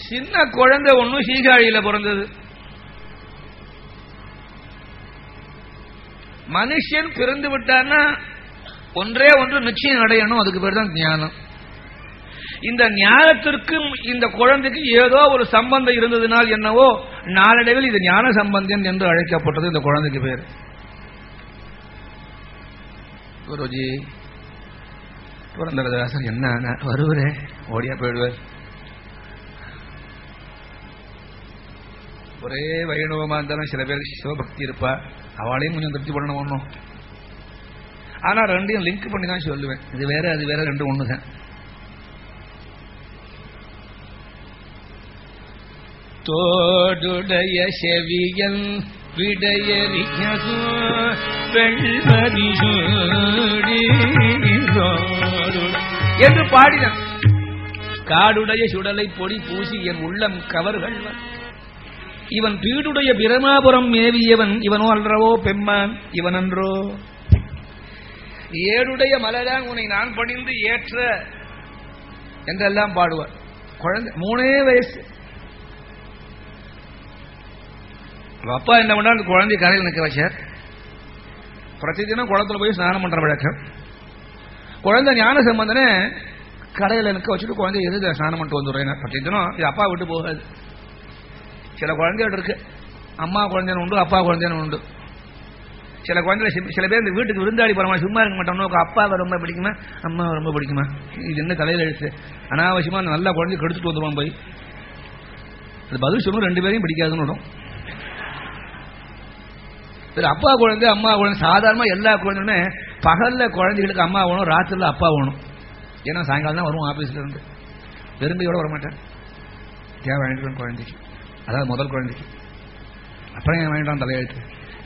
சின்ன குழந்தை ஒன்றும் சீகாழியில பிறந்தது மனுஷன் பிறந்து விட்டான்னா ஒன்றே ஒன்று நிச்சயம் அடையணும் அதுக்கு பேர் தான் ஞானம் இந்த ஞானத்திற்கும் இந்த குழந்தைக்கு ஏதோ ஒரு சம்பந்தம் இருந்ததுனால் என்னவோ நாளடைவில் இது ஞான சம்பந்தம் என்று அழைக்கப்பட்டது இந்த குழந்தைக்கு பேர் குருஜி புரந்தரதாசர் என்ன வருவரே ஓடியா போயிடுவார் ஒரே வைணவமா இருந்தாலும் சில பேருக்கு சிவபக்தி இருப்பா அவளையும் கொஞ்சம் திருப்தி பண்ணணும் ஒன்றும் ஆனா ரெண்டையும் லிங்க் பண்ணி தான் சொல்லுவேன் இது வேற அது வேற ரெண்டும் ஒன்று தான் தோடுடைய செவியல் விடையறிஞது வெண்மதி என்று பாடினான் காடுடைய சுடலை பொடி பூசி என் உள்ளம் கவர்கள் இவன் பீடுடைய பிரமாபுரம் மேவியவன் இவனோ அல்லவோ பெம்மான் இவனன்றோ ஏடுடைய மலரான் உன்னை நான் பணிந்து ஏற்ற என்றெல்லாம் பாடுவார் குழந்தை மூணே வயசு அப்பா என்ன பண்ணா அந்த குழந்தை கரையில் நிற்க வச்சார் பிரதிதினம் குளத்துல போய் ஸ்நானம் பண்ற வழக்கம் குழந்தை ஞான சம்பந்தனே கரையில் நிற்க வச்சுட்டு குழந்தை எது ஸ்நானம் பண்ணிட்டு வந்துடுறேன் பிரதிதினம் இது அப்பா விட்டு போகாது சில குழந்தைகள் இருக்கு அம்மா குழந்தைன்னு உண்டு அப்பா குழந்தைன்னு உண்டு சில குழந்தைகள் சில பேர் இந்த வீட்டுக்கு விருந்தாளி போறமா சும்மா இருக்க மாட்டோம் அப்பாவை ரொம்ப பிடிக்குமா அம்மாவை ரொம்ப பிடிக்குமா இது என்ன தலையில எழுத்து அனாவசியமா நல்ல குழந்தை கெடுத்துட்டு வந்துருவான் போய் அது பதில் சொல்லும் ரெண்டு பேரையும் பிடிக்காதுன்னு விடும் அப்பா குழந்தை அம்மா குழந்தை சாதாரணமா எல்லா குழந்தையுமே பகல்ல குழந்தைகளுக்கு அம்மா வேணும் ராத்திரில அப்பா வேணும் ஏன்னா சாயங்காலம் தான் வரும் ஆபீஸ்ல இருந்து விரும்பியோட வரமாட்டேன் தேவை வாங்கிட்டு குழந்தைக்கு அதாவது முதல் குழந்தைக்கு அப்புறம் ஏன் வேண்டாம் தலையெழுத்து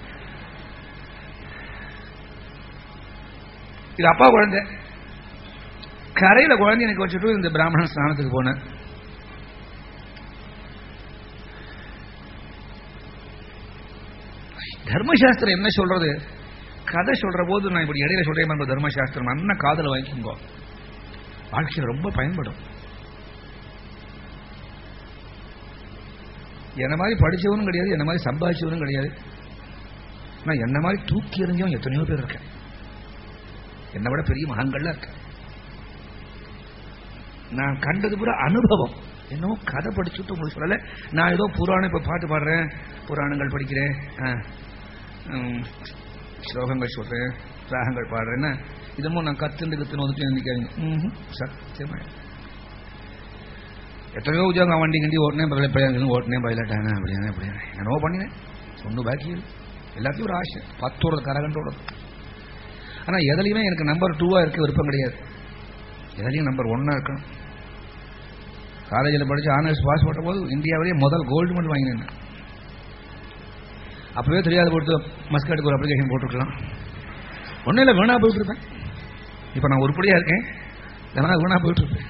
இது அப்பா குழந்தை கரையில குழந்தை எனக்கு வச்சுட்டு இந்த பிராமணன் ஸ்நானத்துக்கு போனேன் தர்மசாஸ்திரம் என்ன சொல்றது கதை சொல்ற போது நான் இப்படி இடையில சொல்றேன் தர்மசாஸ்திரம் அண்ணா காதல வாங்கிக்கோங்க வாழ்க்கையில் ரொம்ப பயன்படும் என்ன மாதிரி படிச்சவனும் கிடையாது என்ன மாதிரி சம்பாதிச்சவனும் கிடையாது நான் என்ன மாதிரி தூக்கி எறிஞ்சவன் எத்தனையோ பேர் இருக்கேன் என்னை விட பெரிய மகன்கள்ல இருக்க நான் கண்டது பூரா அனுபவம் என்னவோ கதை படிச்சுட்டு உங்களுக்கு சொல்லல நான் ஏதோ புராணம் இப்ப பாட்டு பாடுறேன் புராணங்கள் படிக்கிறேன் ஸ்லோகங்கள் சொல்றேன் ராகங்கள் பாடுறேன்னா இதமோ நான் கத்துண்டு கத்துன்னு வந்துட்டு நினைக்காதீங்க சத்தியமா எத்தனையோ உத்தியோகம் வண்டி கண்டி ஓட்டினேன் பதில பையன் ஓட்டினேன் பயிலாட்டானே அப்படியானே அப்படியானே என்னவோ பண்ணினேன் ஒன்றும் பாக்கி இல்லை எல்லாத்தையும் ஒரு ஆசை பத்தோட கரகண்டோட ஆனால் எதுலையுமே எனக்கு நம்பர் டூவாக இருக்க விருப்பம் கிடையாது எதுலையும் நம்பர் ஒன்னாக இருக்கணும் காலேஜில் படித்து ஆனர்ஸ் பாஸ் போட்ட போது இந்தியாவிலேயே முதல் கோல்டு மெடல் வாங்கினேன் அப்பவே தெரியாத போட்டு மஸ்கட்டுக்கு ஒரு அப்ளிகேஷன் போட்டிருக்கலாம் ஒன்றும் இல்லை வீணா போயிட்டு இருப்பேன் இப்போ நான் உருப்படியாக இருக்கேன் இதெல்லாம் வீணா போயிட்டு இருப்பேன்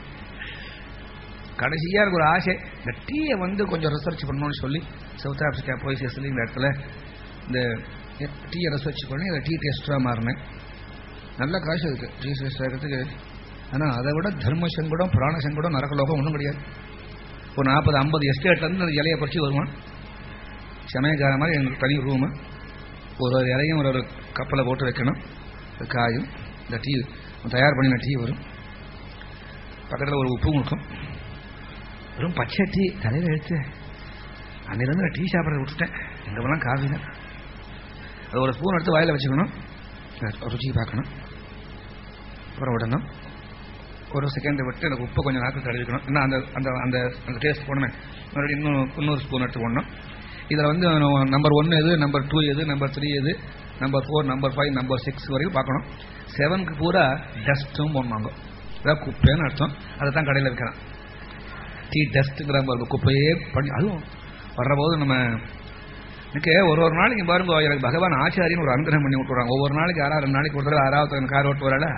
கடைசியாக எனக்கு ஒரு ஆசை இந்த டீயை வந்து கொஞ்சம் ரிசர்ச் பண்ணணும்னு சொல்லி சவுத் ஆப்பிரிக்கா போய் சேர்த்து இந்த இடத்துல இந்த டீயை ரிசர்ச் பண்ணி அதை டீ டெஸ்டாக மாறினேன் நல்ல காசு இருக்கு டீ டெஸ்ட் ஆகிறதுக்கு ஆனால் அதை விட தர்ம சங்கடம் பிராண சங்கடம் நரகலோகம் ஒன்றும் கிடையாது ஒரு நாற்பது ஐம்பது எஸ்டேட்லேருந்து அந்த இலையை பறிச்சு வருவான் சமயக்கார மாதிரி எங்களுக்கு தனி ரூமு ஒரு ஒரு இலையும் ஒரு ஒரு கப்பலை போட்டு வைக்கணும் காயும் இந்த டீ தயார் பண்ணின டீ வரும் பக்கத்தில் ஒரு உப்பும் இருக்கும் வெறும் பச்சை டீ தலையில் எடுத்து அன்னிலிருந்து நான் டீ சாப்பிட்றத விட்டுட்டேன் எங்கே போனால் காஃபி தான் அது ஒரு ஸ்பூன் எடுத்து வாயில் வச்சுக்கணும் ருச்சி பார்க்கணும் அப்புறம் விடணும் ஒரு செகண்ட் விட்டு எனக்கு உப்பு கொஞ்சம் நாக்கு கழுவிக்கணும் இன்னும் அந்த அந்த அந்த அந்த டேஸ்ட் போடணும் மறுபடியும் இன்னும் இன்னொரு ஸ்பூன் எடுத்து போடணும் இதில் வந்து நம்பர் ஒன்று எது நம்பர் டூ எது நம்பர் த்ரீ எது number four number five number six வரைக்கும் பார்க்கணும் செவனுக்கு பூரா டஸ்ட்டும் போடணும் அதாவது குப்பைன்னு அர்த்தம் அதை தான் கடையில் விற்கிறான் டீ டஸ்ட்டுங்கிற மாதிரி குப்பையே பண்ணி அதுவும் வர்ற போது நம்ம எனக்கு ஒரு ஒரு நாளைக்கு பாருங்க எனக்கு பகவான் ஆச்சாரியன் ஒரு அனுகிரகம் பண்ணி விட்டுறாங்க ஒவ்வொரு நாளைக்கு யாராவது ரெண்டு நாளைக்கு ஒரு தடவை ஆறாவது கார் ஓட்டு வரல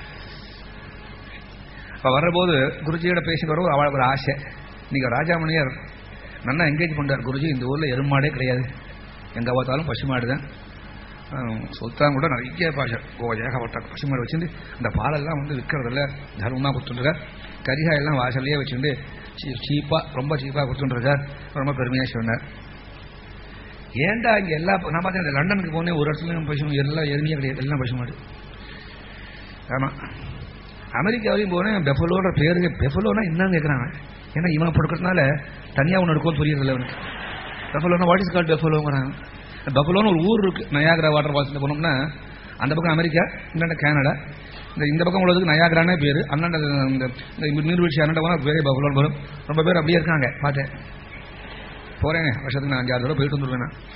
இப்போ வர்றபோது குருஜியோட பேசி வரவும் அவளுக்கு ஒரு ஆசை இன்னைக்கு ராஜாமணியார் நல்லா என்கேஜ் பண்ணுறார் குருஜி இந்த ஊரில் எருமாடே கிடையாது எங்கே பார்த்தாலும் பசுமாடு தான் சுல்தான் கூட நிறைய பாஷை ஓ ஏகப்பட்ட பசுமாடு வச்சுட்டு அந்த பாலெல்லாம் வந்து விற்கிறதில்ல தர்மமாக கொடுத்துருக்கார் கரிகாயெல்லாம் வாசல்லையே வச்சுட்டு சீப்பாக ரொம்ப சீப்பாக கொடுத்துட்டுருக்கார் ரொம்ப பெருமையாக சொன்னார் ஏன்டா இங்கே எல்லா நான் பார்த்தேன் இந்த லண்டனுக்கு போனேன் ஒரு இடத்துலையும் பசு எல்லாம் எருமையாக கிடையாது எல்லாம் பசு மாடு ஆமாம் அமெரிக்காவிலையும் போனேன் பெஃபலோன்ற பேருக்கு பெஃபலோனா என்னன்னு கேட்குறாங்க ஏன்னா இவனை படுக்கிறதுனால தனியாக ஒன்று இருக்கும் புரியறதில்ல அவனுக்கு பெஃபலோனா வாட் இஸ் கால் பெஃபலோங்கிறாங்க பஃபலோன்னு ஒரு ஊர் இருக்கு நயாகரா வாட்டர் ஃபால்ஸில் போனோம்னா அந்த பக்கம் அமெரிக்கா இந்தாண்ட கனடா இந்த இந்த பக்கம் உள்ளதுக்கு நயாகரானே பேர் அண்ணாண்ட இந்த இந்த நீர்வீழ்ச்சி அண்ணாண்ட போனால் பேரே பஃபலோன்னு வரும் ரொம்ப பேர் அப்படியே இருக்காங்க பார்த்தேன் போறேன் வருஷத்துக்கு நான் அஞ்சாறு தடவை போயிட்டு வந்துடுவேன் நான்.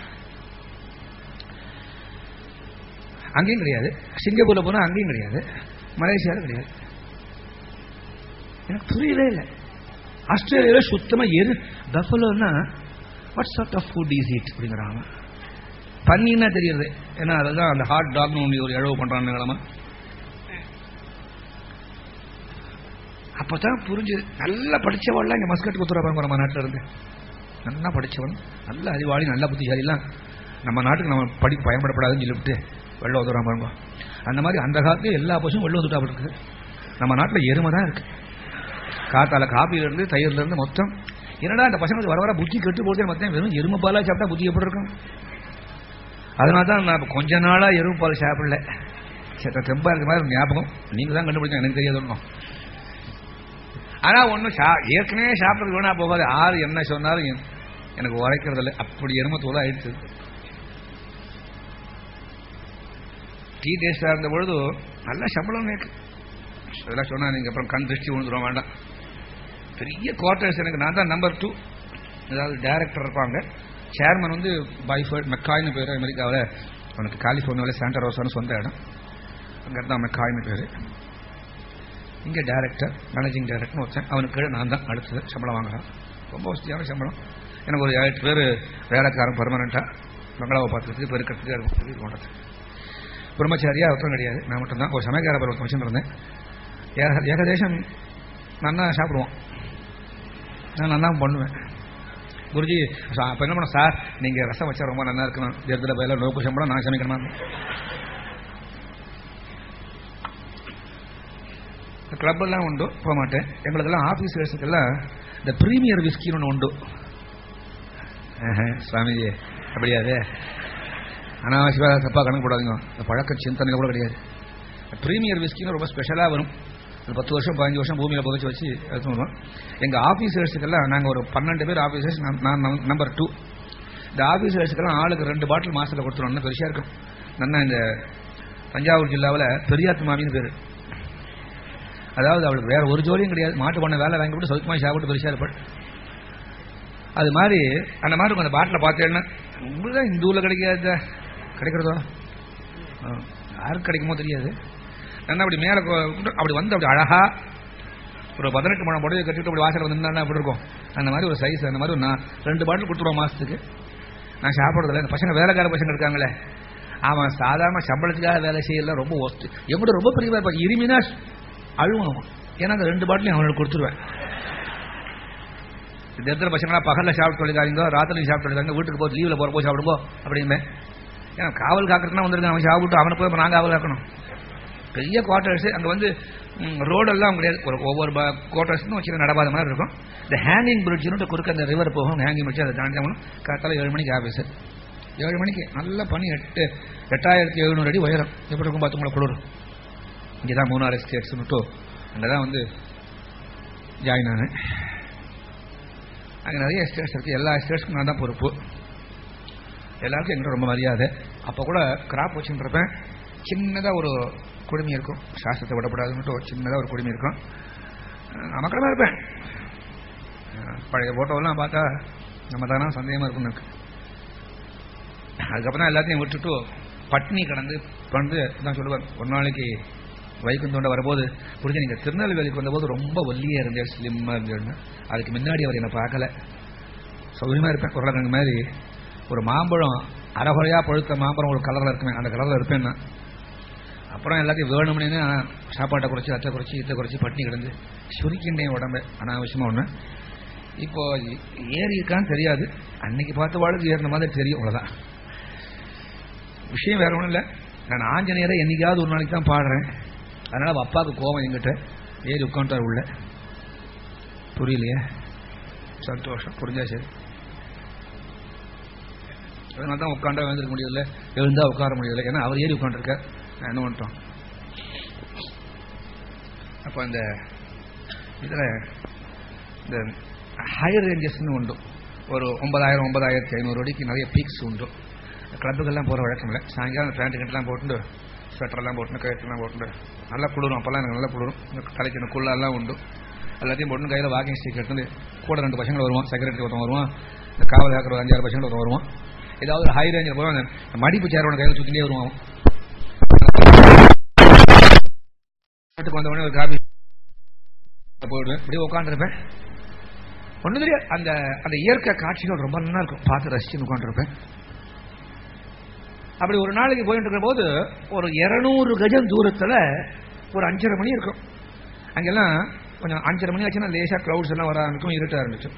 அங்கேயும் கிடையாது சிங்கப்பூர்ல போனால் அங்கேயும் கிடையாது மலேசியாவில் கிடையாது எனக்கு புரியவே இல்லை ஆஸ்திரேலியாவில் சுத்தமாக எரு பஃபலோன்னா what sort of food is it அப்படிங்கிறாங்க பன்னின்னா தெரியுது ஏன்னா அதுதான் அந்த ஹாட் டாக்னு ஒன்று ஒரு இழவு பண்ணுறான்னு நிலமா அப்பதான் புரிஞ்சுது நல்லா படிச்சவள்லாம் இங்கே மஸ்கட் குத்துறாங்க நம்ம நாட்டில் இருந்து நல்லா படிச்சவன் நல்ல அறிவாளி நல்ல புத்திசாலிலாம் நம்ம நாட்டுக்கு நம்ம படிப்பு பயன்படப்படாதுன்னு சொல்லிவிட்டு வெள்ளம் வந்துடுறான் பாருங்க அந்த மாதிரி அந்த காலத்துல எல்லா பசும் வெள்ளம் வந்துட்டா இருக்கு நம்ம நாட்டில் எருமை தான் இருக்கு காத்தால காப்பியிலேருந்து தயிர்லேருந்து மொத்தம் என்னடா அந்த பசங்களுக்கு வர வர புத்தி கெட்டு போதே மொத்தம் வெறும் எருமை பாலாக சாப்பிட்டா புத்தி எப்படி இருக்கும் அதனால தான் நான் இப்ப கொஞ்ச நாளாக எருமை பால் சாப்பிடல சரி தெம்பா இருக்க மாதிரி ஞாபகம் நீங்கள் தான் கண்டுபிடிச்சா எனக்கு தெரியாது ஒன்றும் ஆனால் ஒன்றும் சா ஏற்கனவே சாப்பிட்றது வேணா போகாது ஆறு என்ன சொன்னாலும் என்- எனக்கு உரைக்கிறது இல்லை அப்படி எருமை தூளாக ஆயிடுச்சு டீ டேஸ்டாக இருந்த பொழுது நல்ல சம்பளம் எனக்கு அதெல்லாம் சொன்னா நீங்கள் அப்புறம் கண் திருஷ்டி விழுந்துடும் வேண்டாம் பெரிய குவார்டர்ஸ் எனக்கு நான் தான் நம்பர் டூ அதாவது டைரக்டர் இருப்பாங்க சேர்மன் வந்து பைஃபர்ட் மெக்காய்னு பேர் அமெரிக்காவில் அவனுக்கு கலிஃபோர்னியாவில் சாண்டா ரோசான்னு சொந்த இடம் அங்கே தான் மெக்காய்னு பேர் இங்கே டைரக்டர் மேனேஜிங் டைரக்டர் ஒருத்தன் அவனுக்கு கீழே நான் தான் அடுத்தது சம்பளம் வாங்குறான் ரொம்ப வசதியான சம்பளம் எனக்கு ஒரு ஏழு பேர் வேலைக்காரன் பர்மனெண்ட்டாக பங்களாவை பார்த்துக்கிறதுக்கு பெருக்கிறதுக்கு அது இது பண்ணுறது பிரம்மச்சாரியா ஒருத்தம் கிடையாது நான் மட்டும்தான் ஒரு சமயக்கார பருவம் ஒருத்தன் வச்சுருந்தேன் ஏக ஏகதேசம் நன்னா சாப்பிடுவோம் நான் நல்லா பண்ணுவேன் குருஜி சா- அப்ப என்ன பண்ண சார் நீங்க ரசம் வச்சா ரொம்ப நல்லா இருக்கணும் தேர்தல பயில நோக்கு சம்பளம் நான் சமைக்கணுமா கிளப் எல்லாம் உண்டு போக மாட்டேன் எங்களுக்கெல்லாம் ஆஃபீஸ் வேர்ஸுக்கெல்லாம் இந்த ப்ரீமியர் விஸ்கின்னு ஒன்று உண்டு ஆஹா, சுவாமிஜி அப்படியாது அனாவசியமாக தப்பாக கணக்கு போடாதீங்க இந்த பழக்க சிந்தனை கூட கிடையாது ப்ரீமியர் விஸ்கின்னு ரொம்ப ஸ்பெஷலாக வரும் அது பத்து வருஷம் பதினஞ்சு வருஷம் பூமியில் புதைச்சி வச்சு எடுத்துன்னு வருவோம் எங்கள் ஆஃபீஸர்ஸுக்கெல்லாம் நாங்கள் ஒரு பன்னெண்டு பேர் ஆஃபீஸர்ஸ் நான் நம்பர் டூ இந்த ஆஃபீஸர்ஸுக்கெல்லாம் ஆளுக்கு ரெண்டு பாட்டில் மாசத்துல கொடுத்துருவோம்னா பெருசாக இருக்கும் நல்லா இந்த தஞ்சாவூர் ஜில்லாவில் பெரியாத்து மாமின்னு பேர் அதாவது அவளுக்கு வேற ஒரு ஜோலியும் கிடையாது மாட்டு பண்ண வேலை வாங்கி விட்டு சொதுக்கமாக சாப்பிட்டு பெருசாக இருப்பாள் அது மாதிரி அந்த மாதிரி இருக்கும் அந்த பாட்டில் பார்த்தேன்னா உங்களுக்கு இந்த ஊரில் கிடைக்காது கிடைக்கிறதோ ஆ, யாருக்கு கிடைக்குமோ தெரியாது நான் அப்படி மேலே அப்படி வந்து அப்படி அழகா ஒரு பதினெட்டு மணி புடவை கட்டிட்டு அப்படி வாசல் வந்து அப்படி இருக்கும் அந்த மாதிரி ஒரு சைஸ் அந்த மாதிரி ஒரு நான் ரெண்டு பாட்டில் கொடுத்துருவோம் மாசத்துக்கு நான் சாப்பிட்றதில்ல இந்த பசங்க வேலைக்கார பசங்க இருக்காங்களே அவன் சாதாரண சம்பளத்துக்காக வேலை செய்யல ரொம்ப ஒஸ்ட் எப்படி ரொம்ப பெரிய இருப்பான் இருமினா அழுவான் அவன் ஏன்னா அந்த ரெண்டு பாட்டிலையும் அவனுக்கு கொடுத்துருவேன் இந்த இடத்துல பசங்களா பகல்ல சாப்பிட்டு தொழிலாங்க ராத்திரி சாப்பிட்டு தொழிலாங்க வீட்டுக்கு போய் லீவில் போகிறப்போ சாப்பிடுங்கோ அப்படிமே ஏன்னா காவல் காக்கிறதுனா வந்திருக்கான் அவன் சாப்பிட்டு அவனை போய் நான் காவல் காக்கணும் பெரிய குவார்டர்ஸ் அங்கே வந்து ம், ரோடெல்லாம் கிடையாது ஒரு ஒவ்வொரு குவார்டர்ஸ்னு வச்சு நடப்பாத மாதிரி இருக்கும் இந்த ஹேங்கிங் பிரிட்ஜ்னு குறுக்க அந்த ரிவர் போகும் ஹேங்கிங் பிரிட்ஜ் அதை தாண்டி போகணும் கரெக்டாக ஏழு மணிக்கு ஆஃபீஸு ஏழு மணிக்கு நல்ல பனி எட்டு எட்டாயிரத்தி எழுநூறு அடி உயரம் எப்படி இருக்கும் பார்த்துங்களா குளிர் இங்கே தான் மூணாறு எஸ்டேட்ஸ்னுட்டு அங்கே தான் வந்து ஜாயின் ஆனேன் அங்கே நிறைய எஸ்டேட்ஸ் இருக்குது எல்லா எஸ்டேட்ஸ்க்கும் நான் தான் பொறுப்பு எல்லாருக்கும் எங்கிட்ட ரொம்ப மரியாதை அப்போ கூட கிராப் வச்சுருப்பேன் சின்னதாக ஒரு குடுமி இருக்கும் சாஸ்திரத்தை விடப்படாதுன்னுட்டு ஒரு சின்னதாக ஒரு குடுமி இருக்கும் அஹ் நான் மக்களமாக இருப்பேன் அஹ் பழைய ஃபோட்டோவெல்லாம் பார்த்தா நம்ம தானா சந்தேகமாக இருக்கும் எனக்கு அதுக்கப்புறம் தான் எல்லாத்தையும் விட்டுட்டு பட்னி கடந்து வந்து தான் சொல்லுவேன் ஒரு நாளைக்கு வைகுந்தோண்ட வரும்போது புரிஞ்சு நீங்கள் திருநெல்வேலிக்கு வந்தபோது ரொம்ப ஒல்லியாக இருந்தேன் ஸ்லிம்மாக இருந்தேன்னு அதுக்கு முன்னாடி அவர் என்னை பார்க்கல சௌரியமாக இருப்பேன் உருளைக்கிழங்கு மாதிரி ஒரு மாம்பழம் அரைகுறையாக பழுத்த மாம்பழம் ஒரு கலரில் இருக்குமே அந்த கலரில் இருப்பேன் நான் அப்புறம் எல்லாத்தையும் வேணும்னு சாப்பாட்டை குறைச்சி அத்தை குறைச்சி இத்தை குறைச்சி பட்டினி கிடந்து சுருக்கின்றேன் உடம்பு அனாவசியமாக ஒன்று இப்போ ஏறி இருக்கான்னு தெரியாது அன்னைக்கு பார்த்த வாழ்க்கை ஏறின மாதிரி தெரியும் அவ்வளோதான் விஷயம் வேற ஒன்றும் இல்லை நான் ஆஞ்சநேயரை என்னைக்காவது ஒரு நாளைக்கு தான் பாடுறேன் அதனால அவ அப்பாவுக்கு கோவம் என்கிட்ட ஏறி உட்காந்துட்டார் உள்ள புரியலையே சந்தோஷம் புரிஞ்சா சரி அதனால தான் உட்காண்டா எழுந்திருக்க முடியல எழுந்தா உட்கார முடியல ஏன்னா அவர் ஏறி உட்காந்துருக்கார் நான் என்ன பண்ணிட்டோம் அப்போ இந்த இதில் இந்த ஹையர் ரேஞ்சஸ்னு உண்டு ஒரு ஒன்பதாயிரம் ஒன்பதாயிரத்தி ஐநூறு அடிக்கு நிறைய பீக்ஸ் உண்டு கிளப்புக்கெல்லாம் போகிற வழக்கம் இல்லை சாயங்காலம் பேண்ட் கட்டெல்லாம் போட்டுட்டு ஸ்வெட்டர்லாம் போட்டு கயிற்றுலாம் போட்டு நல்லா குளிரும் அப்போல்லாம் எனக்கு நல்லா குளிரும் இந்த தலைக்கு இந்த குள்ளெல்லாம் உண்டு எல்லாத்தையும் போட்டு கையில் வாக்கிங் ஸ்டிக் எடுத்து கூட ரெண்டு பசங்க வருவான் செக்ரட்டரி ஒருத்தன் வருவான் இந்த காவல் காக்கிற ஒரு அஞ்சாறு பசங்க ஒருத்தன் வருவான் ஏதாவது ஒரு ஹை ரேஞ்சில் போய் அந்த மடிப்பு சேரோட கையில் சுற்றிட்டே வருவான் அவன். வீட்டுக்கு வந்த உடனே ஒரு காபி போயிடுவேன் இப்படியே உட்காந்துருப்பேன் ஒன்றும் தெரியாது அந்த அந்த இயற்கை காட்சிகள் ரொம்ப நல்லா இருக்கும் பார்த்து ரசிச்சு உட்காந்துருப்பேன் அப்படி ஒரு நாளைக்கு போயிட்டு இருக்கிற போது ஒரு இருநூறு கஜம் தூரத்தில் ஒரு அஞ்சரை மணி இருக்கும் அங்கெல்லாம் கொஞ்சம் அஞ்சரை மணி ஆச்சுன்னா லேசாக க்ளவுட்ஸ் எல்லாம் வர ஆரம்பிக்கும் இருட்ட ஆரம்பிச்சு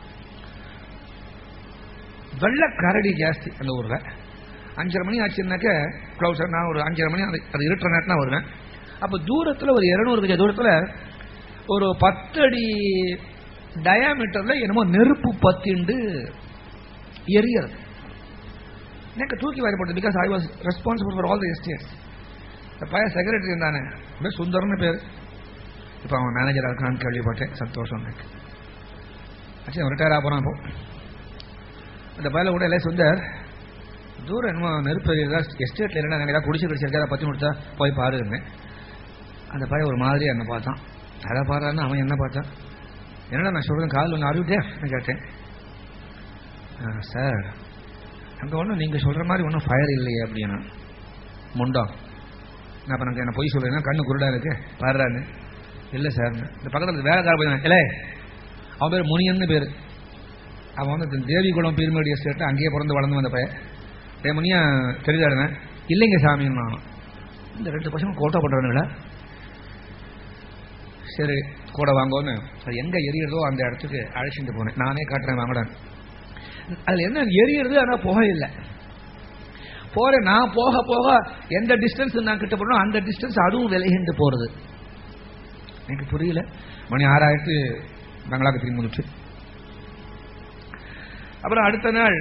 வெள்ள கரடி ஜாஸ்தி அந்த ஊரில் அஞ்சரை மணி ஆச்சுன்னாக்க க்ளவுட்ஸ் நான் ஒரு அஞ்சரை மணி அது அது இருட்டுற நேரத்தில் வருவேன் அப்போ தூரத்தில் ஒரு இருநூறு கஜ தூரத்தில் ஒரு பத்தடி டயாமீட்டரில் என்னமோ நெருப்பு பத்திண்டு எரியறது எனக்கு தூக்கி வாரிப்பட்டது because I was responsible for all the estates இந்த பையன் செக்ரட்டரி இருந்தானே அப்படியே சுந்தரம்னு பேர் இப்போ அவன் மேனேஜராக இருக்கான்னு கேள்விப்பட்டேன் சந்தோஷம் எனக்கு ஆச்சு அவன் ரிட்டையர் ஆக போகிறான் இப்போ அந்த பையில கூட எல்லாம் சுந்தர் தூரம் என்னமோ நெருப்பு எஸ்டேட்டில் என்ன நாங்கள் ஏதாவது குடிச்சு குடிச்சு இருக்காத பற்றி கொடுத்தா போய் பாருன்னு அந்த பையன் ஒரு மாதிரி என்னை பார்த்தான் அதை பாடுறான்னு அவன் என்ன பார்த்தான் என்னடா நான் சொல்கிறேன் காதில் ஒன்று அறிவிட்டே கேட்டேன் சார் அங்கே ஒன்றும் நீங்கள் சொல்கிற மாதிரி ஒன்றும் ஃபயர் இல்லையே அப்படின்னா முண்டம் நான் இப்போ எனக்கு என்ன பொய் சொல்கிறேன்னா கண்ணு குருடா இருக்கு பாடுறான்னு இல்லை சார் இந்த பக்கத்தில் வேலைக்கார போய் இல்லை அவன் பேர் முனியன்னு பேர் அவன் வந்து தேவிகுளம் பீர்மேடி எஸ்டேட்டு அங்கேயே பிறந்து வளர்ந்து வந்த பையன் டே முனியா தெரிஞ்சாடுங்க இல்லைங்க சாமின்னு நான் இந்த ரெண்டு பசங்க கோட்டை பண்ணுறானுங்களா சரி கூட வாங்கோன்னு அது எங்கே எரியறதோ அந்த இடத்துக்கு அழைச்சிட்டு போனேன் நானே காட்டுறேன் வாங்கடான்னு அதில் என்ன எரியறது ஆனால் புகை இல்லை போறேன் நான் போக போக எந்த டிஸ்டன்ஸ் நான் கிட்ட போறோம் அந்த டிஸ்டன்ஸ் அதுவும் விலகிட்டு போறது எனக்கு புரியல மணி ஆறாயிரத்து பங்களாக்கு திரும்பி முடிச்சு அப்புறம் அடுத்த நாள்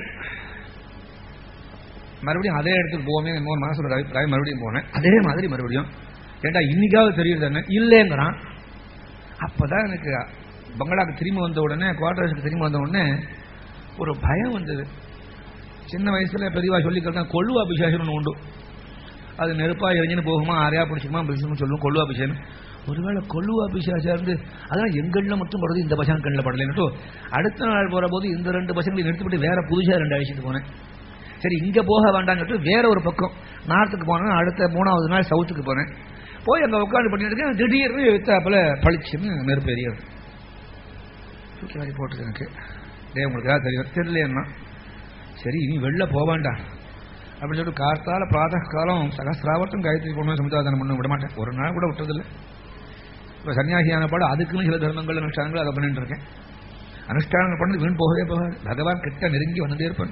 மறுபடியும் அதே இடத்துக்கு போவோமே இன்னொரு மனசுல அபிப்பிராயம் மறுபடியும் போனேன் அதே மாதிரி மறுபடியும் ஏண்டா இன்னைக்காவது தெரியுது என்ன இல்லைங்கிறான் அப்பதான் எனக்கு பங்களாக்கு திரும்பி வந்த உடனே குவார்டர்ஸுக்கு திரும்பி வந்த உடனே ஒரு பயம் வந்தது சின்ன வயசுல பெரியவா சொல்லிக்கிறதா கொள்ளு அபிஷேகம் ஒன்று உண்டு அது நெருப்பா எரிஞ்சுன்னு போகுமா ஆரையா பிடிச்சிக்குமா பிடிச்சுன்னு சொல்லுவோம் கொள்ளு அபிஷேகம் ஒருவேளை கொள்ளு அபிஷேகம் இருந்து அதான் எங்கள்ல மட்டும் படுறது இந்த பசங்க கண்ணில் படலைன்னு அடுத்த நாள் போற போது இந்த ரெண்டு பசங்களையும் நிறுத்திவிட்டு வேற புதுசா ரெண்டு அழிச்சிட்டு போனேன் சரி இங்க போக வேண்டாம்னு சொல்லிட்டு வேற ஒரு பக்கம் நார்த்துக்கு போனேன் அடுத்த மூணாவது நாள் சவுத்துக்கு போனேன் போய் அங்க உட்காந்து பண்ணிட்டு இருக்கேன் திடீர்னு வித்தாப்புல பளிச்சுன்னு நெருப்பு எரியாது தூக்கி வாரி போட்டுது எனக்கு டே உங்களுக்கு ஏதாவது தெரியும் தெரியலையன்னா சரி இனி வெளில போக வேண்டாம் அப்படின்னு சொல்லிட்டு கார்த்தால பிராத காலம் சகசிராவட்டம் காயத்ரி பொண்ணு சமுதாதானம் பண்ண விட மாட்டேன் ஒரு நாள் கூட விட்டதில்லை இப்போ சன்னியாசியான பாடு அதுக்குன்னு சில தர்மங்கள் அனுஷ்டானங்கள் அதை பண்ணிட்டு இருக்கேன் அனுஷ்டானங்கள் பண்ணது வீண் போகவே போகாது பகவான் கிட்ட நெருங்கி வந்துட்டே இருப்பேன்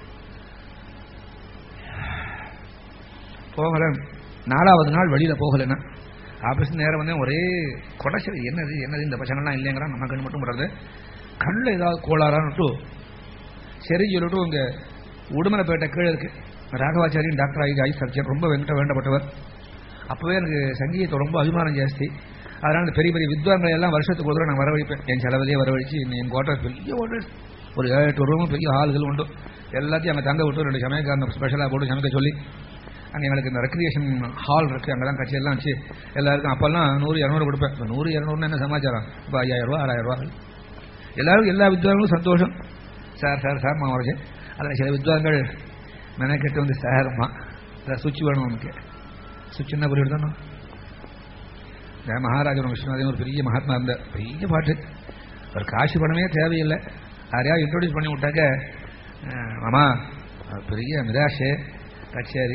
போகல நாலாவது நாள் வெளியில போகலைன்னா ஆபீஸ் நேரம் வந்தேன் ஒரே குடைச்சல் என்னது என்னது இந்த பசங்கள்லாம் இல்லைங்கிறான் நம்ம கண்ணு மட்டும் படுறது கண்ணில் ஏதாவது கோளாறான்னுட்டு சரி சொல்லிட்டு இங்கே உடுமலைப்பேட்டை கீழே இருக்கு ராகவாச்சாரியும் டாக்டர் ஆகி ஐ சர்ஜன் ரொம்ப வெங்கட்ட வேண்டப்பட்டவர் அப்போவே எனக்கு சங்கீதத்தை ரொம்ப அபிமானம் ஜாஸ்தி அதனால் இந்த பெரிய பெரிய வித்வான்களை எல்லாம் வருஷத்துக்கு ஒரு தடவை நான் வரவழைப்பேன் என் செலவிலே வரவழைச்சு என் குவார்டர்ஸ் பெரிய குவார்டர்ஸ் ஒரு ஏழு எட்டு ரூமும் பெரிய ஹால்கள் உண்டு எல்லாத்தையும் அங்கே தங்க விட்டு ரெண்டு சமயக்காரன் ஸ்பெஷலாக போட்டு சமைக்க சொல்லி அங்கே எங்களுக்கு இந்த ரெக்ரியேஷன் ஹால் இருக்குது அங்கே தான் கட்சியெல்லாம் வச்சு எல்லாருக்கும் அப்போல்லாம் நூறு இரநூறு கொடுப்பேன் இப்போ நூறு இரநூறுன்னு என்ன சமாச்சாரம் இப்போ ஐயாயிரம் ரூபா ஆறாயிரம் ரூபா எல்லாரும் எல்லா வித்வான்களும் சந்தோஷம் சார் சார் சார் மாவரஜன் அதில் சில வித்வான்கள் மெனக்கெட்டு வந்து சாரம்மா அதை சுவிட்ச் வேணும் உனக்கு சுவிட்ச் என்ன புரியுது தானே இந்த மகாராஜன் விஸ்வநாதன் ஒரு பெரிய மகாத்மா இருந்தார் பெரிய பாட்டு ஒரு காசு பணமே தேவையில்லை யாரையாவது இன்ட்ரோடியூஸ் பண்ணி விட்டாக்க மாமா பெரிய மிராஷு கச்சேரி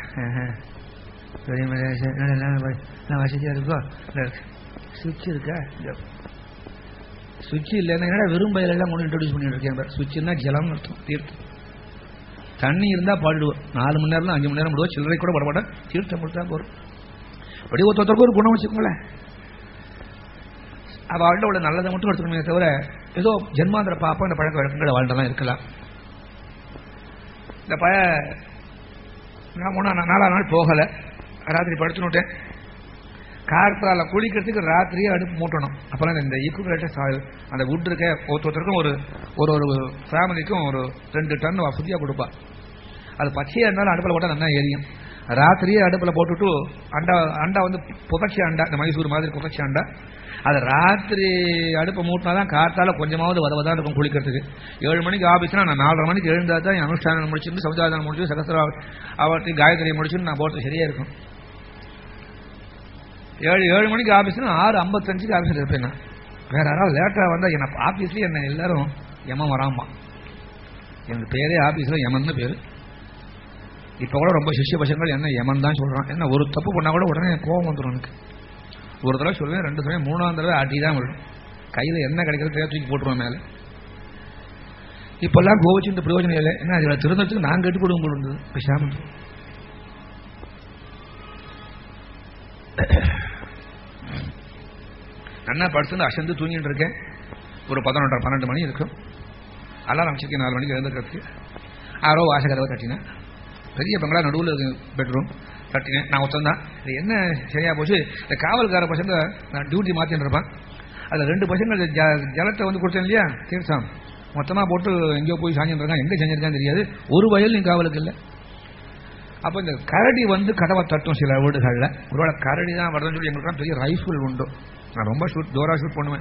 பெரிய மிராஷு எல்லாம் வசதியாக இருக்கோ சுவிட்ச் இருக்கா சுவிட்ச் இல்லைன்னா என்னடா வெறும் பயிலெல்லாம் கொண்டு இன்ட்ரோடியூஸ் பண்ணிட்டு இருக்கேன் சுவிட்சுன்னா ஜலம் அர்த்தம் தீர்த்தம் தண்ணி இருந்தால் பாடுவோம் நாலு மணி நேரம் அஞ்சு மணி நேரம் விடுவோம் சில்லறை கூட பட மாட்டேன் தீர்த்தம் கொடுத்தா போகிறோம் அப்படி ஒருத்தருக்கு ஒரு குணம் வச்சுக்கோங்களேன் அவள்கிட்ட உள்ள நல்லதை மட்டும் எடுத்துக்கணுமே தவிர ஏதோ ஜென்மாந்திர பாப்பா இந்த பழக்க வழக்கங்கள் வாழ்ந்தெல்லாம் இருக்கலாம் இந்த பய நான் மூணா நாலாம் நாள் போகலை ராத்திரி படுத்துனுட்டேன் கார்த்தால குளிக்கிறதுக்கு ராத்திரியே அடுப்பு மூட்டணும் அப்போலாம் இந்த ஈக்குவலேட்டர் அந்த வுட் இருக்க ஒருத்தருக்கும் ஒரு ஒரு ஒரு ஃபேமிலிக்கும் ஒரு ரெண்டு டன் வசதியாக கொடுப்பா அது பச்சையாக இருந்தாலும் அடுப்பில் போட்டால் நல்லா எரியும் ராத்திரியே அடுப்பில் போட்டுட்டு அண்டா அண்டா வந்து புகச்சி அண்டா இந்த மைசூர் மாதிரி புகச்சி அண்டா அது ராத்திரி அடுப்பை மூட்டினா தான் காத்தால கொஞ்சமாவது வதவதான் இருக்கும் குளிக்கிறதுக்கு ஏழு மணிக்கு ஆஃபீஸ்னா நான் நாலரை மணிக்கு எழுந்தா தான் என் அனுஷ்டானம் முடிச்சுட்டு சமுதாயம் முடிச்சு சகசிர அவர்த்தி காயத்ரியை முடிச்சுட்டு நான் போகிறது சரியா இருக்கும் ஏழு ஏழு மணிக்கு ஆஃபீஸ்னா ஆறு ஐம்பத்தஞ்சுக்கு ஆஃபீஸில் இருப்பேன் நான் வேற யாராவது லேட்டாக வந்தால் என்ன ஆஃபீஸ்லேயே என்ன எல்லாரும் எமன் வராமா எனக்கு பேரே ஆஃபீஸில் யமன்னு பேர் இப்போ கூட ரொம்ப சிஷ்ய பசங்கள் என்ன யமன் தான் சொல்கிறான் என்ன ஒரு தப்பு பண்ணால் கூட உடனே கோபம் வந்துடும் எனக்கு ஒரு தடவை சொல்லுவேன் ரெண்டு தடவை மூணாவது தடவை ஆட்டி தான் வரும் கையில் என்ன கிடைக்கிறது தூக்கி போட்டுருவோம் மேலே இப்பெல்லாம் கோவிச்சு இந்த பிரயோஜனம் இல்லை என்ன அதில் திருந்தத்துக்கு நான் கெட்டு கொடுக்க போடுறது பேசாமல் நல்லா படுத்து அசந்து தூங்கிட்டு இருக்கேன் ஒரு பதினொன்றரை பன்னெண்டு மணி இருக்கும் அலாரம் வச்சிருக்கேன் நாலு மணிக்கு எழுந்துக்கிறதுக்கு யாரோ வாசகதவை தட்டினேன் பெரிய பங்களா நடுவில் பெட்ரூம் தட்டினேன் நான் ஒருத்தன் தான் இது என்ன சரியா போச்சு இந்த காவல்கார பசங்க நான் டியூட்டி மாற்றின்னு இருப்பேன் அதில் ரெண்டு பசங்க ஜலத்தை வந்து கொடுத்தேன் இல்லையா தீர்த்தம் மொத்தமாக போட்டு எங்கேயோ போய் சாஞ்சிட்டு இருக்கான் எங்கே செஞ்சிருக்கான்னு தெரியாது ஒரு வயல் காவலுக்கு இல்லை அப்போ இந்த கரடி வந்து கதவை தட்டும் சில வீடுகளில் ஒருவேளை கரடி தான் வருதுன்னு சொல்லி எங்களுக்கு பெரிய ரைஃபிள் உண்டு நான் ரொம்ப ஷூட் தோரா ஷூட் பண்ணுவேன்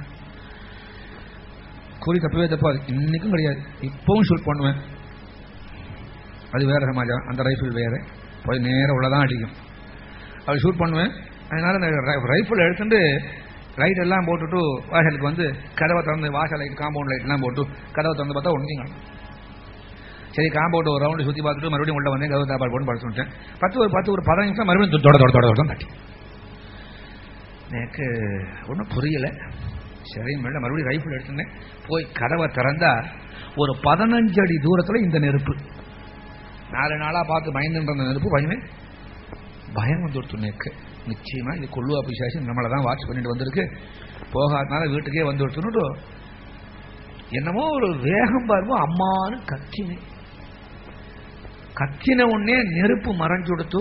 கூலி தப்பவே தப்பாது இன்னைக்கும் கிடையாது இப்பவும் ஷூட் பண்ணுவேன் அது வேற சமாஜம் அந்த ரைஃபிள் வேற போய் நேரம் உள்ளதான் அடிக்கும் அது ஷூட் பண்ணுவேன் அதனால அந்த ரைஃபிள் எடுத்துட்டு லைட் எல்லாம் போட்டுட்டு வாசலுக்கு வந்து கதவை திறந்து வாசல் லைட் காம்பவுண்ட் லைட்லாம் போட்டு கதவை திறந்து பார்த்தா ஒன்றையும் காணும் சரி காம்பவுண்ட் ஒரு ரவுண்டு சுற்றி பார்த்துட்டு மறுபடியும் உள்ள வந்தேன் கதவு தாப்பாடு போட்டு படுத்துட்டேன் பத்து ஒரு பத்து ஒரு பதினஞ்சு நிமிஷம் மறுபடியும் தொட தொட தொட தொட தட்டி எனக்கு ஒன்றும் புரியலை சரி மேடம் மறுபடியும் ரைஃபிள் எடுத்துனேன் போய் கதவை திறந்தா ஒரு பதினஞ்சு அடி தூரத்தில் இந்த நெருப்பு நாலு நாளாக பார்த்து பயந்துன்ற அந்த நெருப்பு பயமே பயம் வந்துடுத்து நேக்கு நிச்சயமா இது கொள்ளுவா பிசாசி நம்மளை தான் வாட்ச் பண்ணிட்டு வந்திருக்கு போகாதனால வீட்டுக்கே வந்து கொடுத்துனுட்டு என்னமோ ஒரு வேகம் பாருமோ அம்மானு கத்தினேன் கத்தின உடனே நெருப்பு மறைஞ்சு கொடுத்து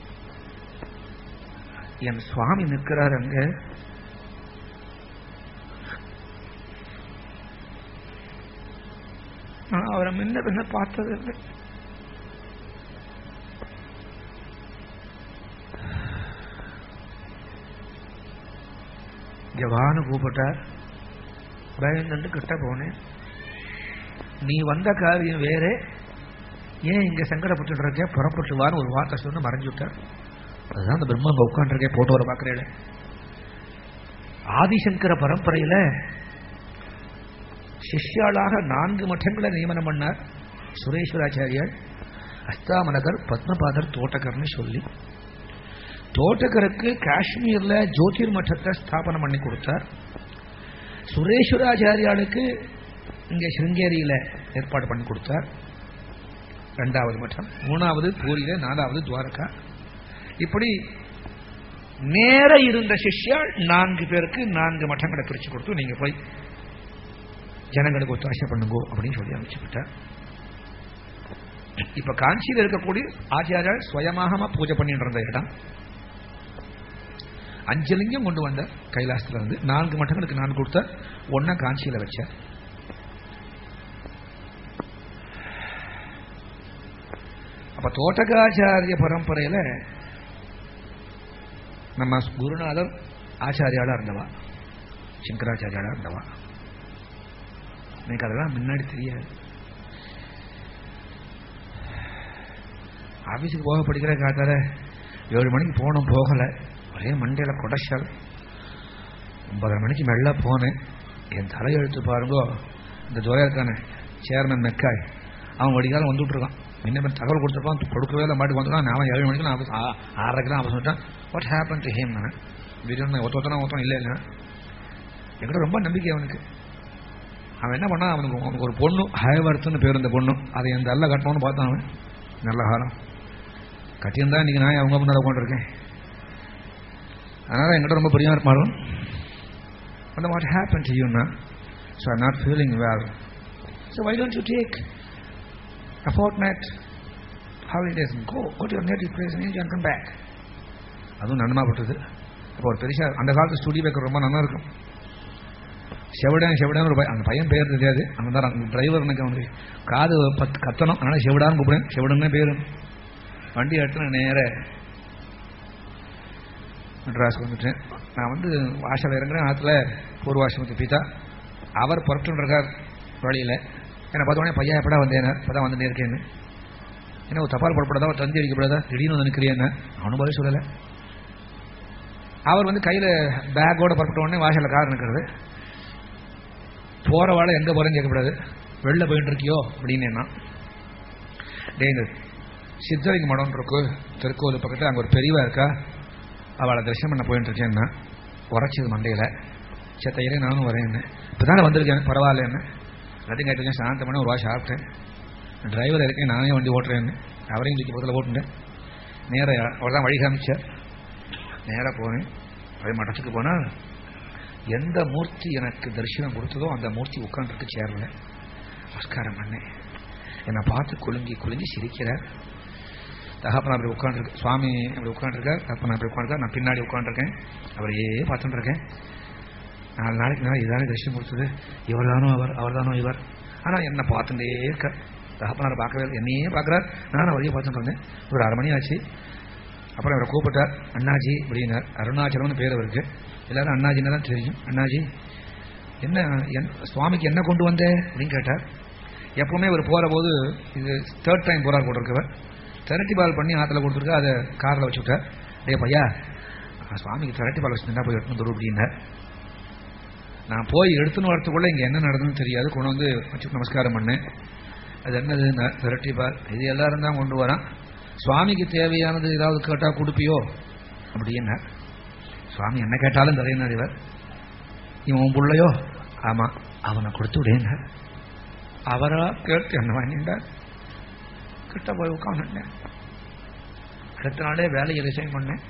என் சுவாமி நிற்கிறார் அங்க நான் அவரை முன்ன பின்ன பார்த்தது இல்லை ஜவானு கூப்பிட்டார் பயந்துட்டு கிட்ட போனேன் நீ வந்த காரியம் வேற ஏன் இங்க சங்கடப்பட்டு இருக்க புறப்பட்டு வான்னு ஒரு வார்த்தை சொன்னு மறைஞ்சு விட்டார் அதுதான் அந்த பிரம்மன் உட்காந்துருக்கேன் போட்டோ வர பார்க்கிறேன் ஆதிசங்கர பரம்பரையில சிஷ்யாளாக நான்கு மட்டங்களை நியமனம் பண்ணார் சுரேஸ்வராச்சாரியார் அஸ்தாமனகர் பத்மபாதர் தோட்டகர்னு சொல்லி தோட்டகருக்கு காஷ்மீர்ல ஜோதிர் மட்டத்தை ஸ்தாபனம் பண்ணி கொடுத்தார் சுரேஸ்வராச்சாரியாளுக்கு இங்க சிருங்கேரியில ஏற்பாடு பண்ணி கொடுத்தார் ரெண்டாவது மட்டம் மூணாவது பூரியில நாலாவது துவாரகா இப்படி நேர இருந்த சிஷ்யாள் நான்கு பேருக்கு நான்கு மட்டங்களை பிரிச்சு கொடுத்து நீங்க போய் ஜனங்களுக்கு ஒத்தாசை பண்ணுங்க அப்படின்னு சொல்லி அமைச்சுக்கிட்டார் இப்ப காஞ்சியில் இருக்கக்கூடிய ஆச்சாரியால் சுயமாக பூஜை பண்ணிட்டு இருந்த இடம் அஞ்சு லிங்கம் கொண்டு வந்த கைலாசத்துல இருந்து நான்கு மட்டங்களுக்கு நான் கொடுத்த ஒன்ன காஞ்சியில வச்சார் அப்ப தோட்டகாச்சாரிய பரம்பரையில நம்ம குருநாதர் ஆச்சாரியாளா இருந்தவா சங்கராச்சாரியாளா இருந்தவா எனக்கு அதெல்லாம் முன்னாடி தெரியாது ஆபீஸுக்கு போக படிக்கிற காத்தால ஏழு மணிக்கு போனோம் போகலை ஒரே மண்டையில் கொடைச்சல் ஒன்பதரை மணிக்கு மெல்ல போனேன் என் தலையெழுத்து பாருங்கோ இந்த துறையிருக்கான சேர்மன் மெக்காய் அவன் வடிகாலம் வந்துட்டு இருக்கான் என்ன தகவல் கொடுத்துருப்பான் கொடுக்கவே இல்லை மாட்டுக்கு வந்துட்டான் நான் ஏழு மணிக்கு நான் ஆஃபீஸ் ஆறரைக்கு தான் ஆஃபீஸ் வந்துட்டான் வாட் ஹேப்பன் டு ஹேம் நான் வீடியோ ஒத்த ஒத்தனா ஒருத்தன் இல்லை இல்லை என்கிட்ட ரொம்ப நம்பிக்கை அவனுக்கு அவன் என்ன பண்ணான் அவனுக்கு அவனுக்கு ஒரு பொண்ணு ஹயவர்த்துன்னு பேர் இந்த பொண்ணு அதை என் தள்ள கட்டணும்னு பார்த்தான் அவன் நல்ல காலம் கட்டியிருந்தா இன்னைக்கு நான் அவங்க முன்னாடி உட்காந்துருக்கேன் அதனால என்கிட்ட ரொம்ப Priya இருப்பாலும் And what happened to you now? So I'm not feeling well. So why don't you take a fortnight holidays and go, go to your native place in India and come back. அதுவும் நன்மைப்பட்டது அப்போ ஒரு பெருசா அந்த காலத்து studio Baker ரொம்ப நல்லா இருக்கும் செவிடான் செவிடான் ஒரு பையன் அந்த பையன் பேர் தெரியாது அந்த தான் அந்த டிரைவர் எனக்கு அவனுக்கு காது பத்து கத்தணும் அதனால செவிடான்னு கூப்பிடுறேன் செவிடன்னே பேரும் வண்டி எடுத்து நான் நேர மெட்ராஸ் வந்துட்டேன் நான் வந்து வாசல் இறங்குறேன் ஆற்றுல பூர்வாசிரமத்தை பீத்தா அவர் புறப்பட்டு இருக்கார் வழியில் என்னை பார்த்தோடனே பையன் எப்படா வந்தேன் இப்போ தான் வந்துட்டே இருக்கேன்னு என்ன ஒரு தபால் போடப்படாதா ஒரு தந்தி அடிக்கப்படாதா திடீர்னு வந்து நிற்கிறேன் அவனும் பதில் சொல்லலை அவர் வந்து கையில் பேக்கோட புறப்பட்ட உடனே வாசலில் கார் நிற்கிறது போகிற வாழை எங்கே போகிறேன்னு கேட்கக்கூடாது வெளில போயிட்டு இருக்கியோ அப்படின்னு என்ன டே இந்த சித்தரிங்க மடம் இருக்கு திருக்கோவில் பக்கத்தில் அங்கே ஒரு பெரியவா இருக்கா அவளை தரிசனம் பண்ண போயிட்டு இருக்கேன்னா உரைச்சது மண்டையில் செத்தையிலே நானும் வரேன் இப்போ தானே வந்திருக்கேன் பரவாயில்ல என்ன எல்லாத்தையும் கேட்டிருக்கேன் சாந்தம் பண்ண ஒரு வாய் சாப்பிட்டேன் டிரைவர் இருக்கேன் நானே வண்டி ஓட்டுறேன்னு அவரையும் தூக்கி பக்கத்தில் ஓட்டுட்டேன் நேராக அவர் தான் வழி காமிச்சார் நேராக போனேன் அதே மட்டத்துக்கு போனால் எந்த மூர்த்தி எனக்கு தரிசனம் கொடுத்ததோ அந்த மூர்த்தி உட்காந்துருக்கு சேரல நமஸ்காரம் பண்ணேன் என்னை பார்த்து குலுங்கி குலுங்கி சிரிக்கிறார் தகப்பன் அப்படி உட்காந்துருக்கு சுவாமி அப்படி உட்காந்துருக்கார் தகப்பன் அப்படி உட்காந்துருக்கார் நான் பின்னாடி உட்காந்துருக்கேன் அவரையே பார்த்துட்டு இருக்கேன் நாலு நாளைக்கு மேலே இதுதானே தரிசனம் கொடுத்தது இவர் தானோ அவர் அவர் தானோ இவர் ஆனால் என்னை பார்த்துட்டே இருக்க தகப்பனாரை பார்க்கவே இல்லை என்னையே பார்க்குறார் நானும் அவரையே பார்த்துட்டு இருந்தேன் ஒரு அரை மணி ஆச்சு அப்புறம் அவரை கூப்பிட்டார் அண்ணாஜி அப்படின்னார் அருணாச்சலம்னு பேர் அவருக்கு எல்லாரும் அண்ணாஜின்னு தான் தெரியும் அண்ணாஜி என்ன என் சுவாமிக்கு என்ன கொண்டு வந்தேன் அப்படின்னு கேட்டார் எப்பவுமே இவர் போகிற போது இது தேர்ட் டைம் போகிறார் போட்டிருக்கவர் திரட்டி பால் பண்ணி ஆற்றுல கொடுத்துருக்கா அதை காரில் வச்சு விட்டார் டே பையா சுவாமிக்கு திரட்டி பால் வச்சுருந்தா போய் எடுத்துன்னு வந்துடும் அப்படின்னார் நான் போய் எடுத்துன்னு வரத்துக்குள்ள இங்கே என்ன நடந்ததுன்னு தெரியாது கொண்டு வந்து வச்சு நமஸ்காரம் பண்ணேன் அது என்னது திரட்டி பால் இது எல்லாரும் தான் கொண்டு வரான் சுவாமிக்கு தேவையானது ஏதாவது கேட்டால் கொடுப்பியோ அப்படின்னா சுவாமி என்ன கேட்டாலும் தரையினார் இவர் இவன் உன் பிள்ளையோ ஆமாம் அவனை கொடுத்து விடேன்னார் அவரா கேட்டு என்ன வாங்கிட்டார் கிட்ட போய் உட்காந்துட்டேன் அடுத்த நாளே வேலையை ரிசைன் பண்ணேன்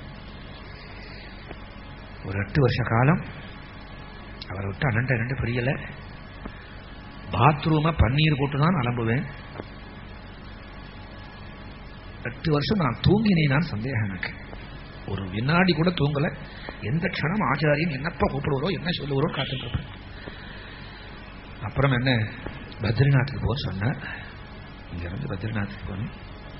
ஒரு எட்டு வருஷ காலம் அவரை விட்டு அண்ணன் ரெண்டு புரியல பாத்ரூமை பன்னீர் போட்டு தான் அலம்புவேன் எட்டு வருஷம் நான் தூங்கினேன் சந்தேகம் எனக்கு ஒரு வினாடி கூட தூங்கல எந்த க்ஷணம் ஆச்சாரியன் என்னப்பா கூப்பிடுவாரோ என்ன சொல்லுவாரோ காத்துட்டு இருப்பேன் அப்புறம் என்ன பத்ரிநாத்துக்கு போக சொன்னார் இங்க இருந்து பத்ரிநாத்துக்கு போனேன்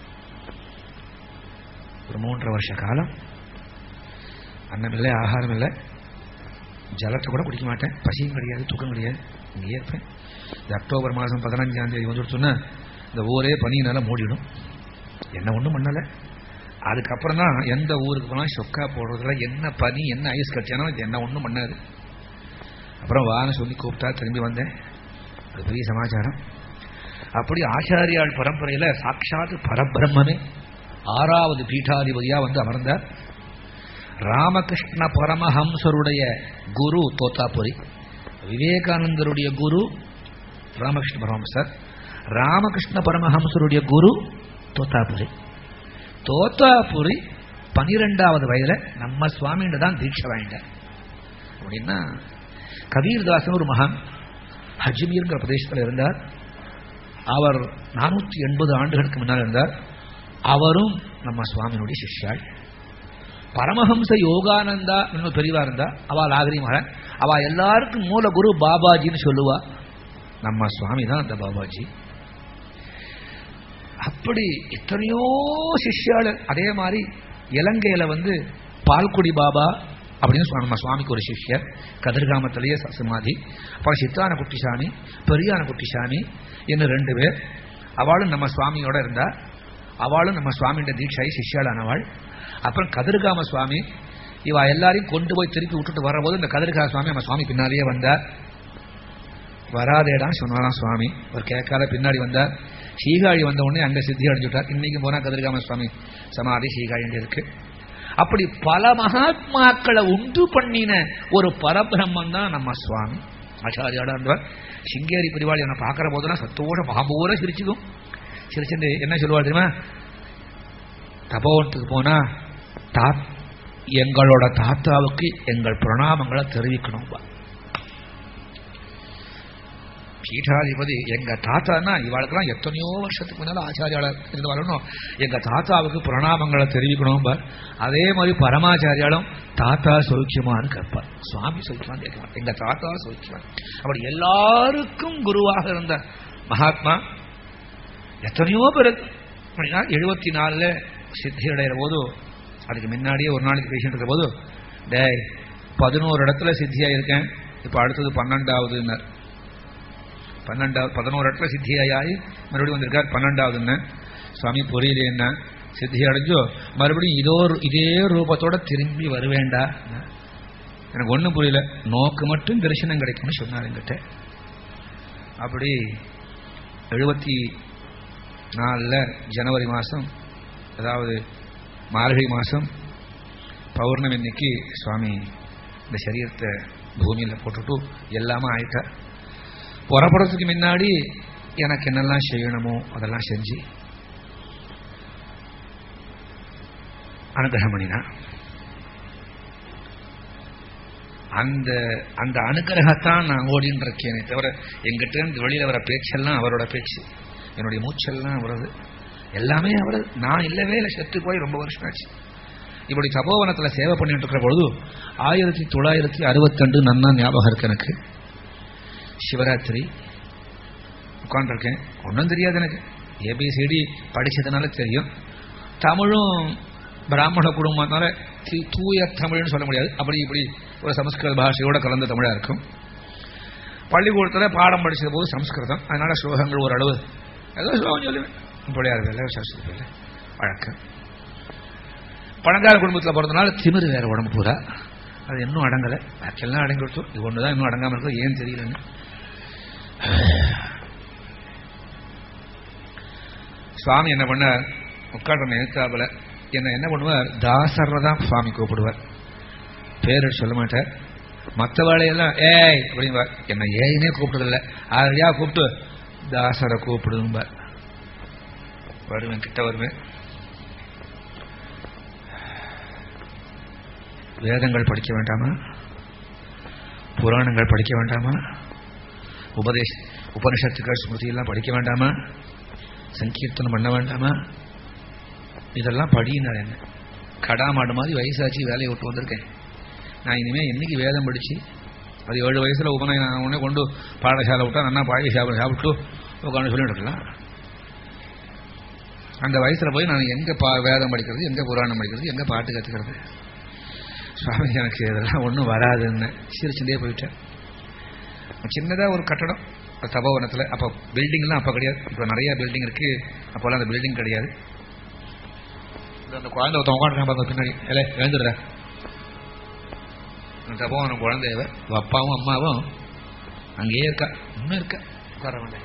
ஒரு மூன்றரை வருஷ காலம் அன்னம் இல்லை ஆகாரம் இல்லை ஜலத்தை கூட குடிக்க மாட்டேன் பசியும் கிடையாது தூக்கம் கிடையாது இங்கேயே இருப்பேன் இந்த அக்டோபர் மாதம் பதினஞ்சாம் தேதி வந்துடுச்சுன்னா இந்த ஊரே பனியினால மூடிடும் என்ன ஒன்றும் பண்ணலை அதுக்கப்புறம் தான் எந்த ஊருக்கு போனால் சொக்கா போடுறதுல என்ன பனி என்ன ஐஸ் கட்டியானோ இது என்ன ஒன்றும் பண்ணாது அப்புறம் வான்னு சொல்லி கூப்பிட்டா திரும்பி வந்தேன் அது பெரிய சமாச்சாரம் அப்படி ஆச்சாரியால் பரம்பரையில் சாட்சாத் பரபிரம்மே ஆறாவது பீட்டாதிபதியா வந்து அமர்ந்தார் ராமகிருஷ்ண பரமஹம்சருடைய குரு தோத்தாபுரி விவேகானந்தருடைய குரு ராமகிருஷ்ண பரமஹம்சர் ராமகிருஷ்ண பரமஹம்சருடைய குரு தோத்தாபுரி தோத்தாபுரி பனிரெண்டாவது வயதுல நம்ம சுவாமிகிட்ட தான் தீட்சை வாங்கிட்டார் அப்படின்னா கபீர்தாசன் ஒரு மகான் அஜ்மீர்ங்கிற பிரதேசத்தில் இருந்தார் அவர் நானூற்றி எண்பது ஆண்டுகளுக்கு முன்னால் இருந்தார் அவரும் நம்ம சுவாமியினுடைய சிஷ்யாள் பரமஹம்ச யோகானந்தா இன்னும் பெரியவா இருந்தா அவள் லாகிரி மகன் அவ எல்லாருக்கும் மூல குரு பாபாஜின்னு சொல்லுவா நம்ம சுவாமி தான் அந்த பாபாஜி அப்படி எத்தனையோ சிஷ்யாள் அதே மாதிரி இலங்கையில வந்து பால்குடி பாபா அப்படின்னு நம்ம சுவாமிக்கு ஒரு சிஷ்யர் கதிர்காமத்திலேயே சமாதி அப்புறம் சித்தான குட்டிசாமி பெரியான குட்டிசாமி இன்னும் ரெண்டு பேர் அவளும் நம்ம சுவாமியோட இருந்தா அவளும் நம்ம சுவாமியோட தீட்சாயி சிஷ்யாளானவள் அப்புறம் கதிர்காம சுவாமி இவ எல்லாரையும் கொண்டு போய் திருப்பி விட்டுட்டு வரபோது இந்த கதிர்காம சுவாமி நம்ம சுவாமி பின்னாலேயே வந்தார் வராதேடான்னு சொன்னாராம் சுவாமி ஒரு கேட்காத பின்னாடி வந்தார் சீகாழி வந்த உடனே அங்க சித்தி அடைஞ்சுட்டார் இன்னைக்கு போனா கதிர்காம சுவாமி சமாதி சீகாழி இருக்கு அப்படி பல மகாத்மாக்களை உண்டு பண்ணின ஒரு பரபிரம்மன் தான் நம்ம சுவாமி ஆச்சாரியாடா இருந்தவர் சிங்கேரி பிரிவாளி என்னை பார்க்குற போதெல்லாம் சத்தோட பாம்பூர சிரிச்சுக்கும் சிரிச்சுட்டு என்ன சொல்லுவார் தெரியுமா தபோவனத்துக்கு போனா தா எங்களோட தாத்தாவுக்கு எங்கள் பிரணாமங்களை தெரிவிக்கணும் பீட்டாதிபதி எங்க தாத்தானா இவாளுக்கெல்லாம் எத்தனையோ வருஷத்துக்கு முன்னால ஆச்சாரியாளர் இருந்தவாளும் எங்க தாத்தாவுக்கு பிரணாமங்களை தெரிவிக்கணும் பார் அதே மாதிரி பரமாச்சாரியாலும் தாத்தா சௌக்கியமான்னு கேட்பார் சுவாமி சௌக்கியமான்னு கேட்கலாம் எங்க தாத்தா சௌக்கியமான் அப்படி எல்லாருக்கும் குருவாக இருந்த மகாத்மா எத்தனையோ பேருக்கு அப்படின்னா எழுபத்தி நாலுல சித்தி அடைகிற போது அதுக்கு முன்னாடியே ஒரு நாளைக்கு பேசிட்டு இருக்க போது டேய் பதினோரு இடத்துல சித்தியா இருக்கேன் இப்ப அடுத்தது பன்னெண்டாவதுன்னார் பன்னெண்டாவது பதினோரு இடத்துல சித்தியாயி மறுபடியும் வந்திருக்கார் பன்னெண்டாவதுன்னு சுவாமி புரியல என்ன சித்தி அடைஞ்சோ மறுபடியும் இதோ இதே ரூபத்தோட திரும்பி வருவேண்டா எனக்கு ஒன்றும் புரியல நோக்கு மட்டும் தரிசனம் கிடைக்கும்னு சொன்னார் என்கிட்ட அப்படி எழுபத்தி நாலில் ஜனவரி மாதம் அதாவது மார்கழி மாதம் பௌர்ணமி இன்னைக்கு சுவாமி இந்த சரீரத்தை பூமியில் போட்டுட்டு எல்லாமே ஆயிட்டார் புறப்படுறதுக்கு முன்னாடி எனக்கு என்னெல்லாம் செய்யணுமோ அதெல்லாம் செஞ்சு அனுகிரகம் பண்ணினா அந்த அந்த அனுகிரகத்தான் நான் ஓடின்னு இருக்கேனே தவிர எங்கிட்ட இருந்து வெளியில வர பேச்செல்லாம் அவரோட பேச்சு என்னுடைய மூச்செல்லாம் அவரது எல்லாமே அவரது நான் இல்லவே இல்லை செத்து போய் ரொம்ப வருஷம் ஆச்சு இப்படி தபோவனத்துல சேவை பண்ணிட்டு இருக்கிற பொழுது ஆயிரத்தி தொள்ளாயிரத்தி அறுபத்தெண்டு நன்னா ஞாபகம் இருக்கு எனக்கு சிவராத்திரி உட்காந்துருக்கேன் ஒன்றும் தெரியாது எனக்கு ஏபிசிடி படிச்சதுனால தெரியும் தமிழும் பிராமண குடும்பத்தினால தி- தூய தமிழ்னு சொல்ல முடியாது அப்படி இப்படி ஒரு சமஸ்கிருத பாஷையோட கலந்த தமிழா இருக்கும் பள்ளிக்கூடத்தில் பாடம் படிச்ச போது சம்ஸ்கிருதம் அதனால ஸ்லோகங்கள் ஒரு அளவு ஏதோ ஸ்லோகம் சொல்லுவேன் பிள்ளையார் வேலை சரஸ்வதி வேலை வழக்கம் பழங்கால குடும்பத்தில் பிறந்தனால திமிரு வேற உடம்பு பூரா அது இன்னும் அடங்கலை பாக்கெல்லாம் அடங்கி விட்டோம் இது ஒன்று தான் இன்னும் அடங்காமல் இருக்குது ஏன் தெரியலன்னு சுவாமி என்ன பண்ணார் உட்காண்ட எழுத்தாப்புல என்ன என்ன பண்ணுவார் தாசரை தான் சுவாமி கூப்பிடுவார் பேர் சொல்ல மாட்டார் மற்ற வேலையெல்லாம் ஏய் அப்படிங்குவார் என்ன ஏய்னே கூப்பிடுறதில்ல ஆரையா கூப்பிட்டு தாசரை கூப்பிடுவார் வருவேன் கிட்ட வருவேன் வேதங்கள் படிக்க வேண்டாமா புராணங்கள் படிக்க வேண்டாமா உபதேச உபனிஷத்துக்கள் ஸ்மிருதியெல்லாம் படிக்க வேண்டாமா சங்கீர்த்தனம் பண்ண வேண்டாமா இதெல்லாம் படினார் என்ன கடாமாடு மாதிரி வயசாச்சு வேலையை விட்டு வந்திருக்கேன் நான் இனிமேல் என்னைக்கு வேதம் படிச்சு அது ஏழு வயசுல உபநயனம் உடனே கொண்டு பாடசாலை விட்டா நல்லா பாய் சாப்பிட சாப்பிட்டு உட்காந்து சொல்லிட்டு இருக்கலாம் அந்த வயசுல போய் நான் எங்க பா வேதம் படிக்கிறது எங்க புராணம் படிக்கிறது எங்க பாட்டு கத்துக்கிறது சுவாமி எனக்கு இதெல்லாம் ஒன்றும் வராதுன்னு சிரிச்சுட்டே போயிட்டேன் சின்னதா ஒரு கட்டடம் தபோவனத்தில் அப்போ பில்டிங்லாம் அப்போ கிடையாது இப்போ நிறைய பில்டிங் இருக்கு அப்போல்லாம் அந்த பில்டிங் கிடையாது இது அந்த குழந்தை ஒருத்தன் உட்காந்துருக்கான் பாருங்க பின்னாடி ஏலே எழுந்துடுற அந்த தபோவனம் குழந்தையவ உன் அப்பாவும் அம்மாவும் அங்கேயே இருக்கா இன்னும் இருக்கா உட்கார வேண்டாம்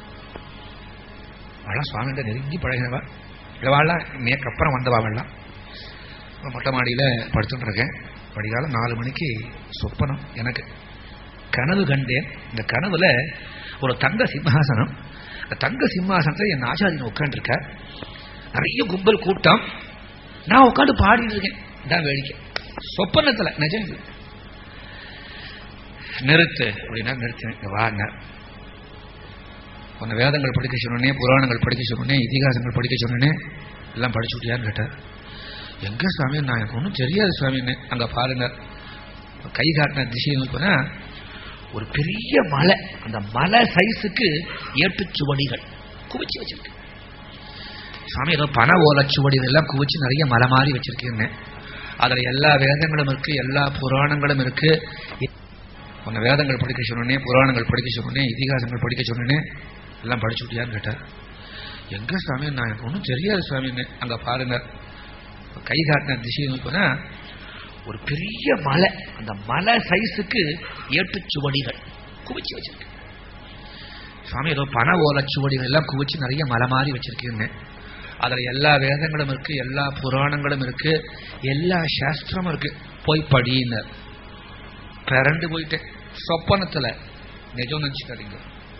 அவளாம் சுவாமிகிட்ட நெருங்கி பழகினவா இவெல்லாம் நேக்கு அப்புறம் வந்தவா அவள்லாம் மொட்டை மாடியில் படுத்துட்டு இருக்கேன் படிகாலம் நாலு மணிக்கு சொப்பனம் எனக்கு கனவு கண்டேன் இந்த கனவுல ஒரு தங்க சிம்மாசனம் அந்த தங்க சிம்மாசனத்தில் என் ஆச்சாரியன் உட்காந்துருக்க நிறைய கும்பல் கூட்டம் நான் உட்காந்து பாடிட்டு இருக்கேன் இதான் வேடிக்கை சொப்பனத்தில் நிஜம் இது நிறுத்து அப்படின்னா நிறுத்தினேன் இங்க வாங்க உன்னை வேதங்கள் படிக்க சொன்னே புராணங்கள் படிக்க சொன்னே இதிகாசங்கள் படிக்க சொன்னே எல்லாம் படிச்சு விட்டியான்னு கேட்டார் எங்க சுவாமி நான் எனக்கு ஒன்றும் தெரியாது சுவாமின்னு அங்க பாருங்க கை காட்டின திசையை நோக்கினா ஒரு பெரிய மலை அந்த மலை சைஸுக்கு ஏட்டுச்சுவடிகள் குவிச்சு வச்சிருக்கு சுவாமி ஏதோ பண ஓலச்சுவடிகள் எல்லாம் குவிச்சு நிறைய மலை மாதிரி வச்சிருக்கேன்னு அதுல எல்லா வேதங்களும் இருக்கு எல்லா புராணங்களும் இருக்கு உன்னை வேதங்கள் படிக்க சொன்னே புராணங்கள் படிக்க சொன்னே இதிகாசங்கள் படிக்க சொன்னே எல்லாம் படிச்சு விட்டியான்னு கேட்டார் எங்க சுவாமி நான் எனக்கு ஒன்றும் தெரியாது சுவாமின்னு அங்க பாருங்க கை காட்டின திசையை நோக்கினா ஒரு பெரிய மலை அந்த மலை சைஸுக்கு ஏட்டுச்சுவடிகள் குவிச்சு வச்சிருக்கு சுவாமி ஏதோ பண ஓலச்சுவடிகள் எல்லாம் குவிச்சு நிறைய மலை மாதிரி வச்சிருக்கேன்னு அதுல எல்லா வேதங்களும் இருக்கு எல்லா புராணங்களும் இருக்கு எல்லா சாஸ்திரமும் இருக்கு போய் படியினர் பிறண்டு போயிட்டேன் சொப்பனத்துல நிஜம் நினைச்சுக்காதீங்க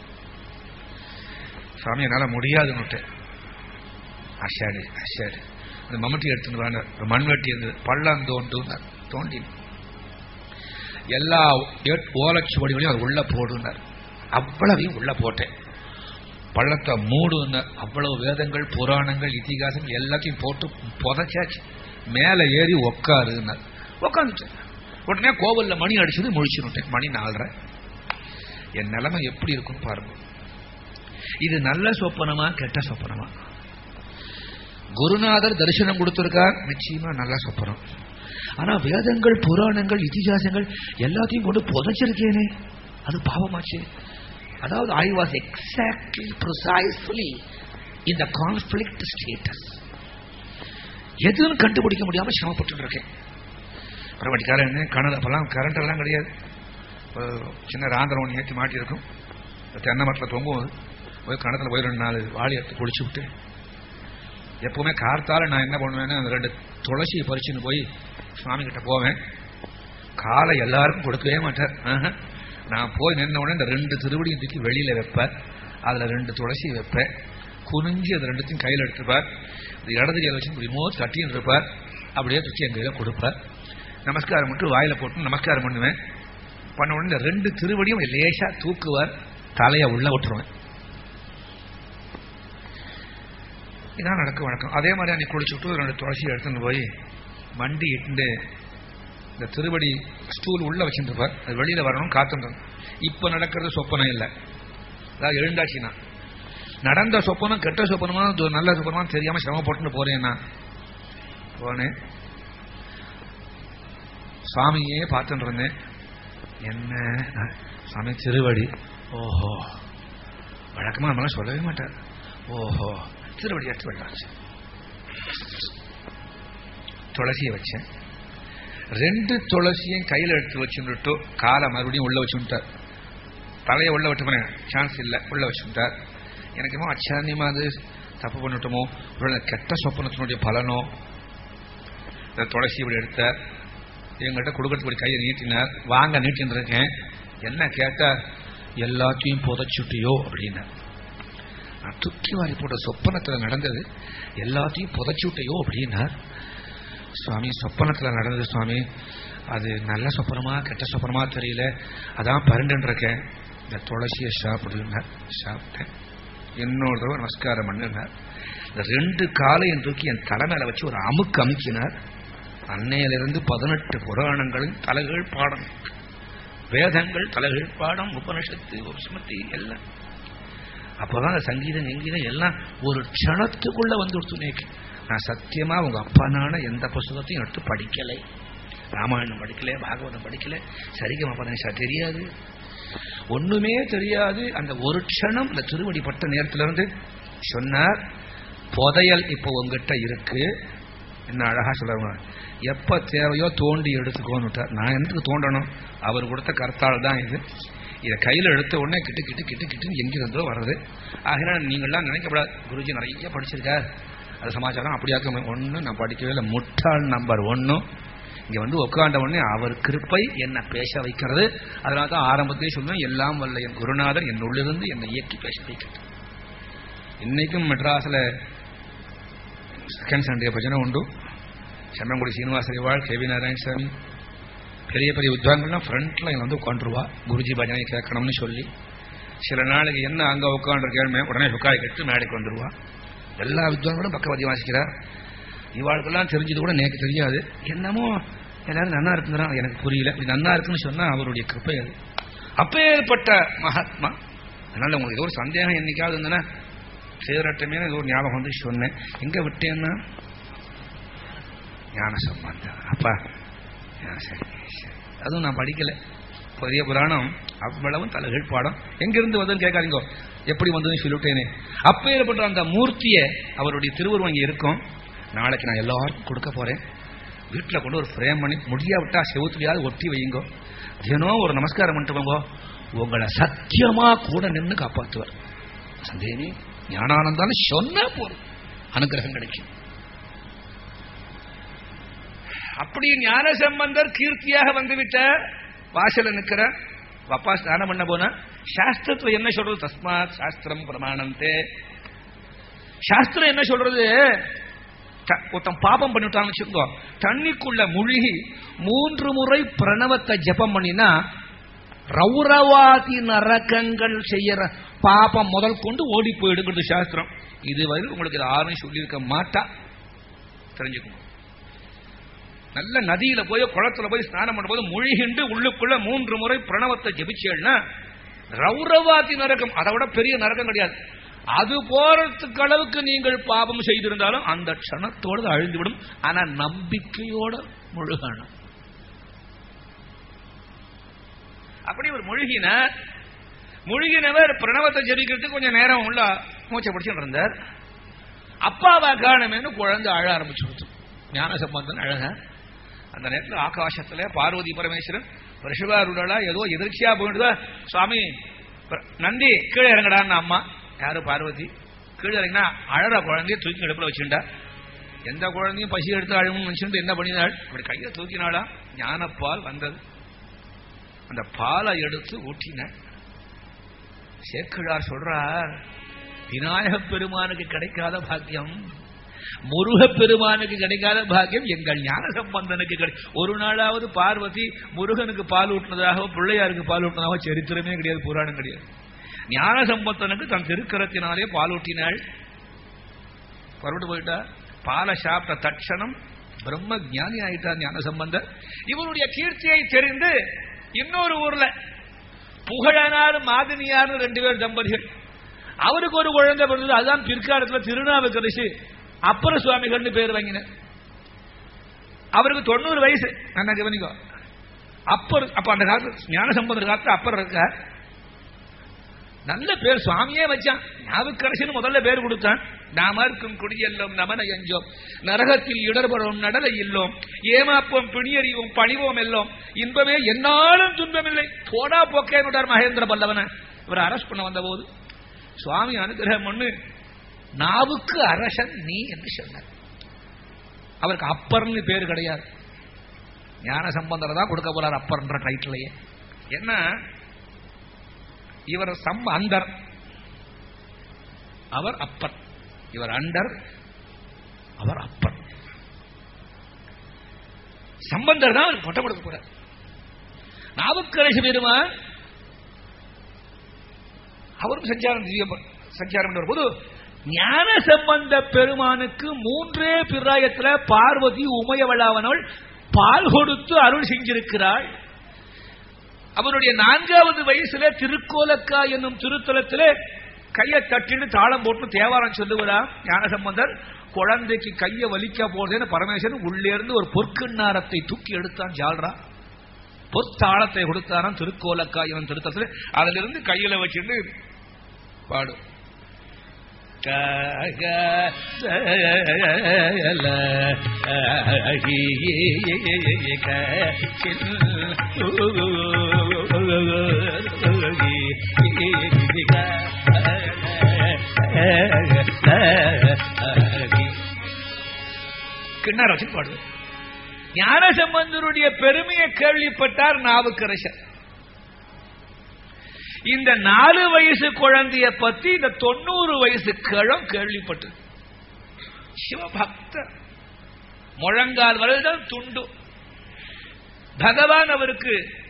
சுவாமி என்னால முடியாதுன்னு அஷாடு அஷாடு அந்த மம்மட்டி எடுத்துட்டு வாங்க ஒரு மண்வெட்டி இருந்தது பள்ளம் தோண்டுனார் தோண்டி எல்லா ஓலச்சுவடிகளையும் அது உள்ள போடுனார் அவ்வளவையும் உள்ள போட்டேன் பள்ளத்தை மூடுன்னு அவ்வளவு வேதங்கள் புராணங்கள் இதிகாசம் எல்லாத்தையும் போட்டு புதைச்சாச்சு மேலே ஏறி உக்காருன்னார் உக்காந்துட்டேன் உடனே கோவில்ல மணி அடிச்சது முழிச்சுட்டேன் மணி நாலரை என் நிலைமை எப்படி இருக்குன்னு பாருங்க இது நல்ல சொப்பனமா கெட்ட சொப்பனமா குருநாதர் தரிசனம் கொடுத்திருக்கார் நிச்சயமா நல்ல சொப்பனம் ஆனா வேதங்கள் புராணங்கள் இதிகாசங்கள் எல்லாத்தையும் கொண்டு புதைச்சிருக்கேனே அது பாவமாச்சு அதாவது ஐ வாஸ் எக்ஸாக்ட்லி ப்ரிசைஸ்லி இந்த கான்ஃபிளிக்ட் ஸ்டேட்டஸ் எதுன்னு கண்டுபிடிக்க முடியாம சிரமப்பட்டு இருக்கேன் பரவாட்டிக்காரன் என்ன கணல் அப்பெல்லாம் கரண்ட் எல்லாம் கிடையாது ஒரு சின்ன ராந்திரம் ஒன்று ஏற்றி மாட்டியிருக்கும் தென்னை மரத்தில் தொங்குவது போய் கணத்தில் போய் ரெண்டு நாலு வாளி எடுத்து குளிச்சு விட்டு எப்பவுமே கார்த்தால நான் என்ன பண்ணுவேன்னா அந்த ரெண்டு துளசியை பறிச்சுன்னு போய் சுவாமி கிட்ட போவேன் காலை எல்லாருக்கும் கொடுக்கவே மாட்டார் ஆஹா. நான் போய் நின்ன உடனே இந்த ரெண்டு திருவடியும் தூக்கி வெளியில வைப்பேன் அதுல ரெண்டு துளசி வைப்பேன் குனிஞ்சு அது ரெண்டுத்தையும் கையில் எடுத்துப்பார் இது இடது கையில் வச்சு ரிமோட் தட்டின்னு இருப்பார் அப்படியே தூக்கி என் கையில கொடுப்பார் நமஸ்காரம் மட்டும் வாயில போட்டு நமஸ்காரம் பண்ணுவேன் பண்ண உடனே இந்த ரெண்டு திருவடியும் லேசா தூக்குவார் தலையை உள்ள விட்டுருவேன் இதான் நடக்கும் வழக்கம் அதே மாதிரி அன்னைக்கு குளிச்சுட்டு ரெண்டு துளசி எடுத்துன்னு போய் வண்டி இட்டு இந்த திருவடி ஸ்டூல் உள்ள வச்சுருப்பார் அது வெளியில வரணும் காத்துன்றோம் இப்ப நடக்கிறது சொப்பனம் இல்லை அதாவது எழுந்தாச்சுன்னா நடந்த சொப்பனம் கெட்ட சொப்பனமா இது நல்ல சொப்பனமா தெரியாம சிரமப்பட்டுன்னு போறேன் நான் போனேன் சாமியே பார்த்துட்டு இருந்தேன் என்ன சாமி திருவடி ஓஹோ வழக்கமா நம்மளாம் சொல்லவே மாட்டார் ஓஹோ திருவடி எடுத்து வெள்ளாச்சு துளசியை வச்சேன் ரெண்டு துளசியும் கையில் எடுத்து வச்சுட்டு காலை மறுபடியும் உள்ள வச்சுட்டார் தலையை உள்ள விட்டு சான்ஸ் இல்லை உள்ள வச்சுட்டார் எனக்கு என்னமோ அச்சாரியமா அது தப்பு பண்ணிட்டோமோ ஒரு கெட்ட சொப்பனத்தினுடைய பலனோ இந்த துளசி இப்படி எடுத்தார் எங்கிட்ட கொடுக்கறதுக்கு கையை நீட்டினார் வாங்க நீட்டின்னு இருக்கேன் என்ன கேட்டார் எல்லாத்தையும் புதைச்சுட்டியோ அப்படின்னார் நான் தூக்கி வாரி போட்ட சொப்பனத்தில் நடந்தது எல்லாத்தையும் புதைச்சுட்டையோ அப்படின்னார் சுவாமி சொப்பனத்தில் நடந்தது சுவாமி அது நல்ல சொப்பனமா கெட்ட சொப்பனமா தெரியல அதான் பரண்டுன்னு இருக்கேன் இந்த துளசியை சாப்பிடுனார் சாப்பிட்டேன் இன்னொரு தடவை நமஸ்காரம் பண்ணினார் இந்த ரெண்டு காலையும் தூக்கி என் தலைமையில வச்சு ஒரு அமுக்கு அமுக்கினார் அன்னையிலிருந்து பதினெட்டு புராணங்களும் தலைகள் பாடம் வேதங்கள் தலைகள் பாடம் உபனிஷத்து ஒரு சுமத்தி எல்லாம் அப்பதான் அந்த சங்கீதம் எங்கீதம் எல்லாம் ஒரு க்ஷணத்துக்குள்ள வந்து கொடுத்து நான் சத்தியமா உங்க அப்பானான எந்த புஸ்தகத்தையும் எடுத்து படிக்கலை ராமாயணம் படிக்கல பாகவதம் படிக்கல சரிகம பதனிஷா தெரியாது ஒண்ணுமே தெரியாது அந்த ஒரு க்ஷணம் இந்த திருவடி பட்ட நேரத்துல இருந்து சொன்னார் புதையல் இப்போ உங்ககிட்ட இருக்கு என்ன அழகா சொல்லுவாங்க எப்ப தேவையோ தோண்டி எடுத்துக்கோன்னுட்டார் நான் எனக்கு தோண்டணும் அவர் கொடுத்த கருத்தால் தான் இது இதை கையில் எடுத்த உடனே கிட்டு கிட்டு கிட்டு கிட்டுன்னு எங்கிருந்தோ வர்றது ஆகினால் நீங்கள்லாம் நினைக்கப்படாது குருஜி நிறைய படிச்சிருக்கார் அது சமாச்சாரம் அப்படியாக்க ஒன்று நான் படிக்கவே இல்லை முட்டாள் நம்பர் ஒன்றும் இங்கே வந்து உட்காண்ட உடனே அவர் கிருப்பை என்னை பேச வைக்கிறது அதனால தான் ஆரம்பத்திலே சொல்லுவேன் எல்லாம் வல்ல என் குருநாதர் என் உள்ளிருந்து என்னை இயக்கி பேச வைக்கிறது இன்னைக்கும் மெட்ராஸில் செகண்ட் சண்டே பஜனை உண்டு செம்மங்குடி சீனிவாசரிவாள் கே வி நாராயணசாமி பெரிய பெரிய வித்வான்கள்லாம் ஃப்ரண்ட்ல வந்து உட்காந்துருவா குருஜி பஜனை கேட்கணும்னு சொல்லி சில நாளைக்கு என்ன அங்க உட்காந்துருக்கேன் உடனே சுக்காய் கட்டு மேடைக்கு வந்துருவா எல்லா வித்வான்களும் பக்கவாதி வாசிக்கிறார் இவாளுக்கெல்லாம் தெரிஞ்சது கூட எனக்கு தெரியாது என்னமோ எல்லாரும் நன்னா இருக்குங்கிறான் எனக்கு புரியல இது நன்னா இருக்குன்னு சொன்னா அவருடைய கிருப்பை அது அப்பேற்பட்ட மகாத்மா அதனால உங்களுக்கு ஏதோ ஒரு சந்தேகம் என்னைக்காவது இருந்ததுன்னா சேரட்டமே ஏதோ ஒரு ஞாபகம் வந்து சொன்னேன் எங்க விட்டேன்னா ஞான சம்பந்தம் அப்பா சரி சரி அதுவும் நான் படிக்கல பெரிய புராணம் அவ்வளவும் தலைகள் பாடம் எங்கிருந்து வந்ததுன்னு கேட்காதீங்க எப்படி வந்ததுன்னு சொல்லிவிட்டேனே அப்பேற்பட்ட அந்த மூர்த்தியை அவருடைய திருவுருவம் இங்கே இருக்கும் நாளைக்கு நான் எல்லாருக்கும் கொடுக்க போறேன் வீட்டில் கொண்டு ஒரு ஃப்ரேம் பண்ணி முடியா விட்டா செவுத்துலையாவது ஒட்டி வையுங்கோ தினம் ஒரு நமஸ்காரம் பண்ணிட்டு போங்கோ உங்களை சத்தியமா கூட நின்று காப்பாற்றுவார் சந்தேகமே ஞானானந்தான்னு சொன்னா போதும் அனுகிரகம் கிடைக்கும் அப்படி ஞான சம்பந்தர் கீர்த்தியாக வந்துவிட்ட வாசல நிக்கிற அப்பா ஸ்நானம் பண்ண போன சாஸ்திரத்துல என்ன சொல்றது தஸ்மாத் சாஸ்திரம் பிரமாணந்தே சாஸ்திரம் என்ன சொல்றது ஒருத்தன் பாபம் பண்ணிவிட்டான்னு வச்சுக்கோ தண்ணிக்குள்ள முழுகி மூன்று முறை பிரணவத்தை ஜபம் பண்ணினா ரௌரவாதி நரகங்கள் செய்யற பாபம் முதல் கொண்டு ஓடி போயிடுங்கிறது சாஸ்திரம் இதுவரை உங்களுக்கு இது யாரும் சொல்லியிருக்க மாட்டா தெரிஞ்சுக்கணும் நல்ல நதியில போய் குளத்துல போய் ஸ்நானம் பண்ணும்போது முழுகிண்டு உள்ளுக்குள்ள மூன்று முறை பிரணவத்தை ஜெபிச்சேன்னா ரௌரவாதி நரகம் அதை விட பெரிய நரகம் கிடையாது அது போறதுக்கு அளவுக்கு நீங்கள் பாபம் செய்திருந்தாலும் அந்த க்ஷணத்தோடு அழிந்துவிடும் ஆனா நம்பிக்கையோட முழுகணும் அப்படி ஒரு முழுகின முழுகினவர் பிரணவத்தை ஜெபிக்கிறதுக்கு கொஞ்சம் நேரம் உள்ள மூச்சை பிடிச்சுட்டு இருந்தார் அப்பாவா காணமேனு குழந்தை அழ ஆரம்பிச்சு ஞான சம்பந்தன் அழக அந்த நேரத்தில் ஆகாசத்துல பார்வதி பரமேஸ்வரன் ரிஷபாருடலா ஏதோ எதிர்ச்சியா போயிடுதா சுவாமி நந்தி கீழே இறங்கடான்னு அம்மா யாரு பார்வதி கீழே இறங்கினா அழற குழந்தைய தூக்கி எடுப்புல வச்சுட்டா எந்த குழந்தையும் பசி எடுத்து அழுமுன்னு நினைச்சுட்டு என்ன பண்ணினாள் அப்படி கையை தூக்கினாளா ஞானப்பால் வந்தது அந்த பாலை எடுத்து ஊட்டின சேக்கிழார் சொல்றார் விநாயக பெருமானுக்கு கிடைக்காத பாக்கியம் முருக பெருமானுக்கு கிடைக்காத பாக்கியம் எங்கள் ஞான சம்பந்தனுக்கு கிடை ஒரு நாளாவது பார்வதி முருகனுக்கு பால் ஊட்டினதாக பிள்ளையாருக்கு பால் ஊட்டினதாக சரித்திரமே கிடையாது புராணம் கிடையாது ஞான சம்பந்தனுக்கு தன் திருக்கரத்தினாலே பால் ஊட்டினாள் புறப்பட்டு போயிட்டா பாலை சாப்பிட்ட தட்சணம் பிரம்ம ஞானி ஆயிட்டார் ஞான சம்பந்தர் இவருடைய கீர்த்தியை தெரிந்து இன்னொரு ஊர்ல புகழனார் மாதினியார் ரெண்டு பேர் தம்பதிகள் அவருக்கு ஒரு குழந்தை பிறந்தது அதுதான் பிற்காலத்துல திருநாவுக்கரசு அப்பர சுவாமிகள்னு பேர் வாங்கின அவருக்கு தொண்ணூறு வயசு என்ன கவனிக்கோ அப்பர் அப்ப அந்த காலத்து ஞான சம்பந்தர் காலத்து அப்பர் இருக்க நல்ல பேர் சுவாமியே வச்சான் ஞாபகரசன் முதல்ல பேர் கொடுத்தான் நாம இருக்கும் குடியெல்லோம் நமன எஞ்சோம் நரகத்தில் இடர்படும் நடலை இல்லோம் ஏமாப்போம் பிணியறிவோம் பணிவோம் எல்லோம் இன்பமே என்னாலும் துன்பமில்லை போடா போக்கேனுட்டார் மகேந்திர பல்லவன இவர் அரஸ்ட் பண்ண வந்த போது சுவாமி அனுகிரகம் பண்ணு நாவுக்கு அரசன் நீ என்று சொன்னார் அவருக்கு அப்பர்னு பேர் கிடையாது ஞான சம்பந்தர் தான் கொடுக்க போறார் அப்பர்ன்ற டைட்டிலையே என்ன இவர் சம் அந்தர் அவர் அப்பர் இவர் அண்டர் அவர் அப்பர் சம்பந்தர் தான் அவருக்கு பட்டம் கொடுக்க போறார் நாவுக்கரசு பெருமான் அவரும் சஞ்சாரம் திவ்ய சஞ்சாரம் போது ஞான சம்பந்த பெருமானுக்கு மூன்றே பிராயத்துல பார்வதி உமையவளாவனவள் பால் கொடுத்து அருள் செஞ்சிருக்கிறாள் அவருடைய நான்காவது வயசுல திருக்கோலக்கா என்னும் திருத்தலத்திலே கையை தட்டின்னு தாளம் போட்டு தேவாரம் சொல்லுவதா ஞான சம்பந்தர் குழந்தைக்கு கையை வலிக்க போறதுன்னு பரமேஸ்வரன் உள்ளே இருந்து ஒரு பொற்கிண்ணாரத்தை தூக்கி எடுத்தான் ஜால்ரா பொற்தாளத்தை கொடுத்தாராம் திருக்கோலக்கா என்னும் திருத்தலத்தில் அதிலிருந்து கையில வச்சுட்டு பாடும் கிண்ணார வச்சு பாடுது ஞான சம்பந்தருடைய பெருமையை கேள்விப்பட்டார் நாவுக்கரசர் இந்த நாலு வயசு குழந்தைய பத்தி இந்த தொண்ணூறு வயசு கிழம் கேள்விப்பட்டு சிவபக்த முழங்கால் வரல்தான் துண்டு பகவான் அவருக்கு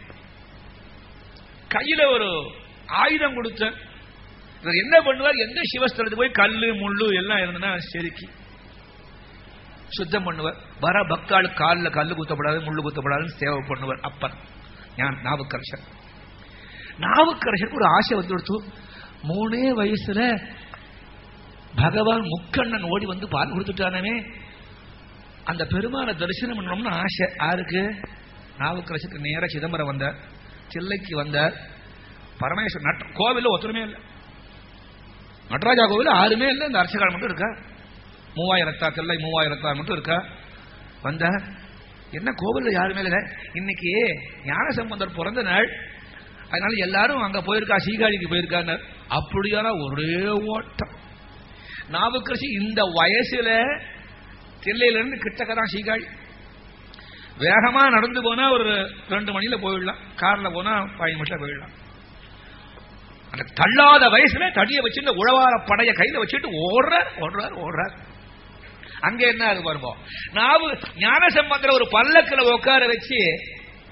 கையில ஒரு ஆயுதம் கொடுத்த இவர் என்ன பண்ணுவார் எந்த சிவஸ்தலத்துக்கு போய் கல்லு முள்ளு எல்லாம் இருந்ததுன்னா செருக்கி சுத்தம் பண்ணுவார் வர பக்தாள் காலில் கல்லு குத்தப்படாது முள்ளு குத்தப்படாதுன்னு சேவை பண்ணுவார் அப்பன் ஞான் நாவுக்கரசர் நாவுக்கரசருக்கு ஒரு ஆசை வந்து கொடுத்து மூணே வயசுல பகவான் முக்கண்ணன் ஓடி வந்து பால் கொடுத்துட்டானே அந்த பெருமான தரிசனம் பண்ணணும்னு ஆசை யாருக்கு நாவுக்கரசருக்கு நேர சிதம்பரம் வந்தார் தில்லைக்கு வந்தார் பரமேஸ்வரன் நட் கோவில ஒத்துருமே இல்லை நடராஜா கோவில் யாருமே இல்லை இந்த அரசகால் மட்டும் இருக்கா மூவாயிரத்தா தில்லை மூவாயிரத்தா மட்டும் இருக்கா வந்தார் என்ன கோவில்ல யாருமே இல்லை இன்னைக்கு ஞான சம்பந்தர் பிறந்த நாள் அதனால எல்லாரும் அங்க போயிருக்கா சீகாழிக்கு போயிருக்காங்க அப்படியான ஒரே ஓட்டம் நாவுக்கரசி இந்த வயசுல தில்லையில இருந்து கிட்டக்க தான் சீகாழி வேகமா நடந்து போனா ஒரு ரெண்டு மணியில போயிடலாம் கார்ல போனா பதினஞ்சு நிமிஷம் போயிடலாம் அந்த தள்ளாத வயசுல தடியை வச்சு இந்த உழவார படைய கையில வச்சுட்டு ஓடுறார் ஓடுறார் ஓடுறார் அங்க என்ன அது பாருங்க நாவு ஞான சம்பந்தர ஒரு பல்லக்கில் உட்கார வச்சு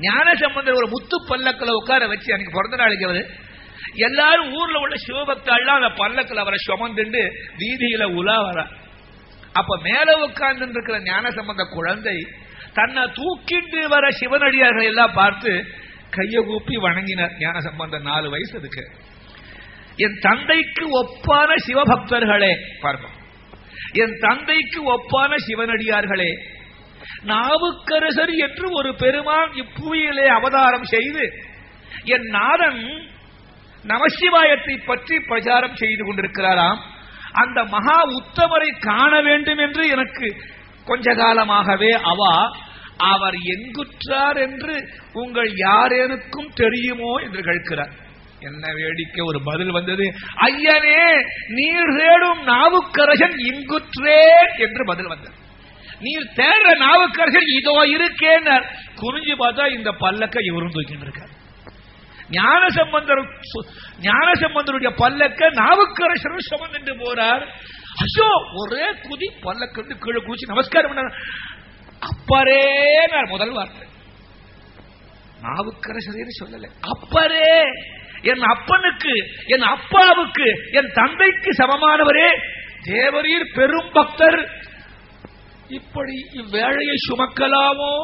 ஞான சம்பந்தர் ஒரு முத்து பல்லக்கில் உட்கார வச்சு அன்னைக்கு பிறந்த நாளைக்கு அவரு எல்லாரும் ஊர்ல உள்ள சிவபக்தாள்லாம் அந்த பல்லக்கில் அவரை சுமந்துண்டு வீதியில உலா வர அப்ப மேல உட்கார்ந்து இருக்கிற ஞான சம்பந்த குழந்தை தன்னை தூக்கிட்டு வர சிவனடியார்கள் எல்லாம் பார்த்து கையை கூப்பி வணங்கினார் ஞான சம்பந்தம் நாலு வயசு இருக்கு என் தந்தைக்கு ஒப்பான சிவபக்தர்களே பார்ப்போம் என் தந்தைக்கு ஒப்பான சிவனடியார்களே நாவுக்கரசர் என்று ஒரு பெருமான் இப்புவியிலே அவதாரம் செய்து என் நாதன் நமசிவாயத்தை பற்றி பிரச்சாரம் செய்து கொண்டிருக்கிறாராம் அந்த மகா உத்தமரை காண வேண்டும் என்று எனக்கு கொஞ்ச காலமாகவே அவா அவர் எங்குற்றார் என்று உங்கள் யாரேனுக்கும் தெரியுமோ என்று கேட்கிறார் என்ன வேடிக்கை ஒரு பதில் வந்தது ஐயனே நீர் தேடும் நாவுக்கரசன் இங்குற்றேன் என்று பதில் வந்தது நீர் தேடுற நாவுக்கரசன் இதோ இருக்கேன் குனிஞ்சு பார்த்தா இந்த பல்லக்க இவரும் தூக்கிட்டு இருக்கார் ஞான சம்பந்தர் ஞான சம்பந்தருடைய பல்லக்க நாவுக்கரசரும் சுமந்துட்டு போறார் அசோ ஒரே குதி பல்லக்கு கீழே குதிச்சு நமஸ்காரம் பண்ண அப்பரே முதல் வார்த்தை நாவுக்கரசரே சொல்லல அப்பரே என் அப்பனுக்கு என் அப்பாவுக்கு என் தந்தைக்கு சமமானவரே தேவரீர் பெரும் பக்தர் இப்படி இவ்வேழையை சுமக்கலாமோ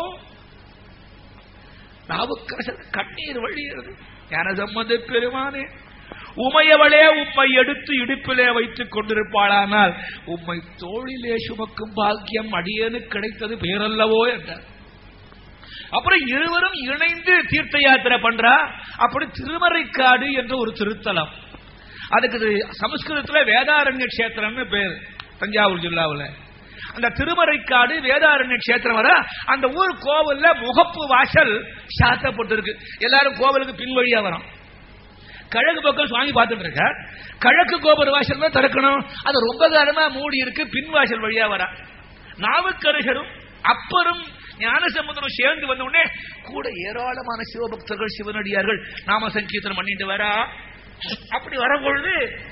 நாவுக்கரசர் கண்ணீர் வழிகிறது ஞான சம்பந்த பெருமானே உமையவளே உம்மை எடுத்து இடுப்பிலே வைத்துக் கொண்டிருப்பாளானால் உம்மை தோளிலே சுமக்கும் பாக்கியம் அடியேனு கிடைத்தது பேரல்லவோ என்றார் அப்புறம் இருவரும் இணைந்து தீர்த்த யாத்திரை பண்றா அப்படி திருமறைக்காடு என்ற ஒரு திருத்தலம் அதுக்கு சமஸ்கிருதத்துல வேதாரண்ய கஷேத்திரம்னு பேர் தஞ்சாவூர் ஜில்லாவில் அந்த திருமறைக்காடு வேதாரண்ய கஷேத்திரம் வர அந்த ஊர் கோவில்ல முகப்பு வாசல் சாத்தப்பட்டிருக்கு எல்லாரும் கோவிலுக்கு பின்வழியா வரும் கிழக்கு பக்கம் சுவாமி பார்த்துட்டு இருக்க கிழக்கு கோபுர வாசல் தான் திறக்கணும் அது ரொம்ப காலமா மூடி இருக்கு பின் வாசல் வழியா வர நாவுக்கரசரும் அப்பரும் ஞானசமுதரம் சேர்ந்து வந்த உடனே கூட ஏராளமான சிவபக்தர்கள் சிவனடியார்கள் நாம சங்கீர்த்தனம் பண்ணிட்டு வரா அப்படி வரும்பொழுது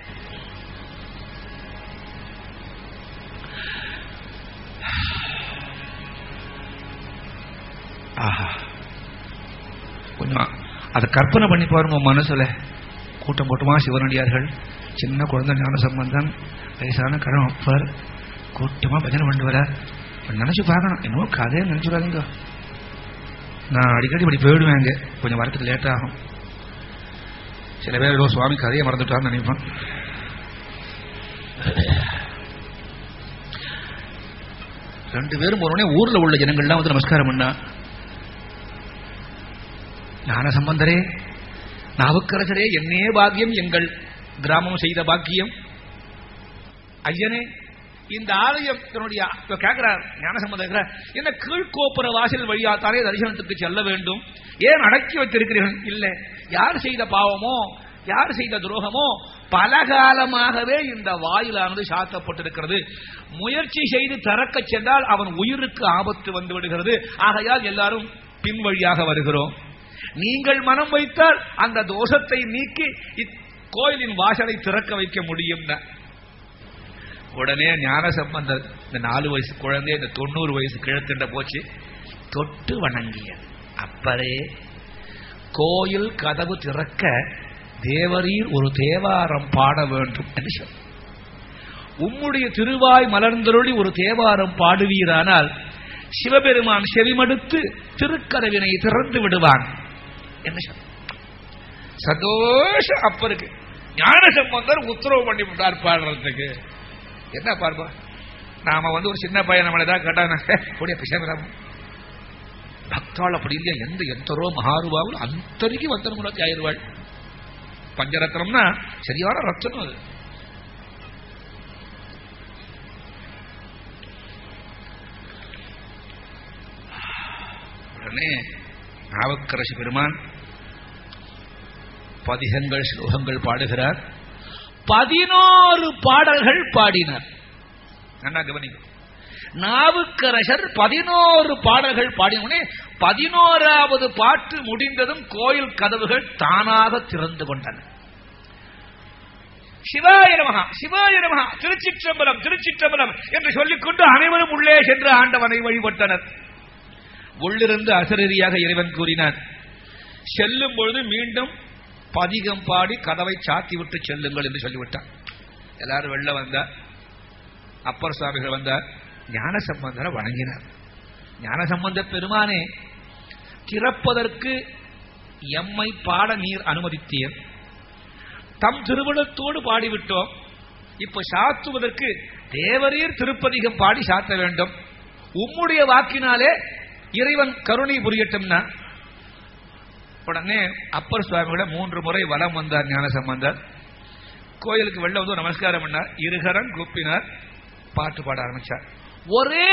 ஆஹா கொஞ்சம் அதை கற்பனை பண்ணி பாருங்க மனசுல கூட்டம் கூட்டமா சிவனடியார்கள் சின்ன குழந்தை ஞான சம்பந்தன் வயசான கடன் அப்பர் கூட்டமா பஜனை பண்ணிட்டு வர நினைச்சு பார்க்கணும் என்னவோ கதையை நினைச்சுடாதீங்க நான் அடிக்கடி இப்படி போயிடுவேன் அங்கே கொஞ்சம் வரத்துக்கு லேட் ஆகும் சில பேர் ஏதோ சுவாமி கதையை மறந்துட்டான்னு நினைப்பேன் ரெண்டு பேரும் போனோடனே ஊர்ல உள்ள ஜனங்கள்லாம் வந்து நமஸ்காரம் பண்ணா ஞான சம்பந்தரே நாவுக்கரசரே என்னே பாக்கியம் எங்கள் கிராமம் செய்த பாக்கியம் ஐயனே இந்த ஆலயம் தன்னுடைய கேட்கிறார் ஞான சம்பந்தம் என்ன கீழ்கோப்புற வாசல் வழியாத்தானே தரிசனத்துக்கு செல்ல வேண்டும் ஏன் அடக்கி வைத்திருக்கிறீர்கள் இல்லை யார் செய்த பாவமோ யார் செய்த துரோகமோ பல காலமாகவே இந்த வாயிலானது சாத்தப்பட்டிருக்கிறது முயற்சி செய்து திறக்க சென்றால் அவன் உயிருக்கு ஆபத்து வந்து விடுகிறது ஆகையால் எல்லாரும் பின் வழியாக வருகிறோம் நீங்கள் மனம் வைத்தால் அந்த தோஷத்தை நீக்கி கோயிலின் வாசலை திறக்க வைக்க முடியும் உடனே ஞான சம்பந்தர் இந்த நாலு வயசு குழந்தை இந்த தொண்ணூறு வயசு கிழத்தின்ற போச்சு தொட்டு வணங்கியது அப்பரே கோயில் கதவு திறக்க தேவரீர் ஒரு தேவாரம் பாட வேண்டும் என்று சொல் உம்முடைய திருவாய் மலர்ந்தருளி ஒரு தேவாரம் பாடுவீரானால் சிவபெருமான் செவிமடுத்து திருக்கதவினை திறந்து விடுவான் என்ன சொல் சந்தோஷம் அப்பருக்கு ஞான சம்பந்தர் உத்தரவு பண்ணி விட்டார் பாடுறதுக்கு என்ன பார்ப்பா நாம வந்து ஒரு சின்ன பையன் நம்மள ஏதாவது கேட்டாங்க கூடிய பிசமிராம பக்தாள் அப்படி இல்லையா எந்த எத்தரோ மகாருபாவில் அந்தரிக்கு வந்தனமுலத்தி ஆயிடுவாள் பஞ்சரத்னம்னா சரியான ரத்தனம் அது உடனே நாவுக்கரசு பெருமான் பதிகங்கள் ஸ்லோகங்கள் பாடுகிறார் பதினோரு பாடல்கள் பாடினார் நல்லா கவனிக்கும் நாவுக்கரசர் பதினோரு பாடல்கள் பாடினே பதினோராவது பாட்டு முடிந்ததும் கோயில் கதவுகள் தானாக திறந்து கொண்டன சிவாய நமகா சிவாய நமகா திருச்சிற்றம்பலம் திருச்சிற்றம்பலம் என்று சொல்லிக்கொண்டு அனைவரும் உள்ளே சென்று ஆண்டவனை வழிபட்டனர் உள்ளிருந்து அசரீரியாக இறைவன் கூறினார் செல்லும் பொழுது மீண்டும் பதிகம் பாடி கதவை சாத்தி விட்டு செல்லுங்கள் என்று சொல்லிவிட்டார் எல்லாரும் வெளில வந்தார் அப்பர் சுவாமிகள் வந்தார் ஞான சம்பந்தரை வணங்கினார் ஞான சம்பந்த பெருமானே திறப்பதற்கு எம்மை பாட நீர் அனுமதித்தீர் தம் திருவிழத்தோடு பாடிவிட்டோம் இப்ப சாத்துவதற்கு தேவரீர் திருப்பதிகம் பாடி சாத்த வேண்டும் உம்முடைய வாக்கினாலே இறைவன் கருணை புரியட்டும்னா உடனே அப்பர் சுவாமியோட மூன்று முறை வலம் வந்தார் ஞான சம்பந்தர் கோயிலுக்கு வெளில வந்து நமஸ்காரம் பண்ணார் இருகரன் கூப்பினார் பாட்டு பாட ஆரம்பிச்சார் ஒரே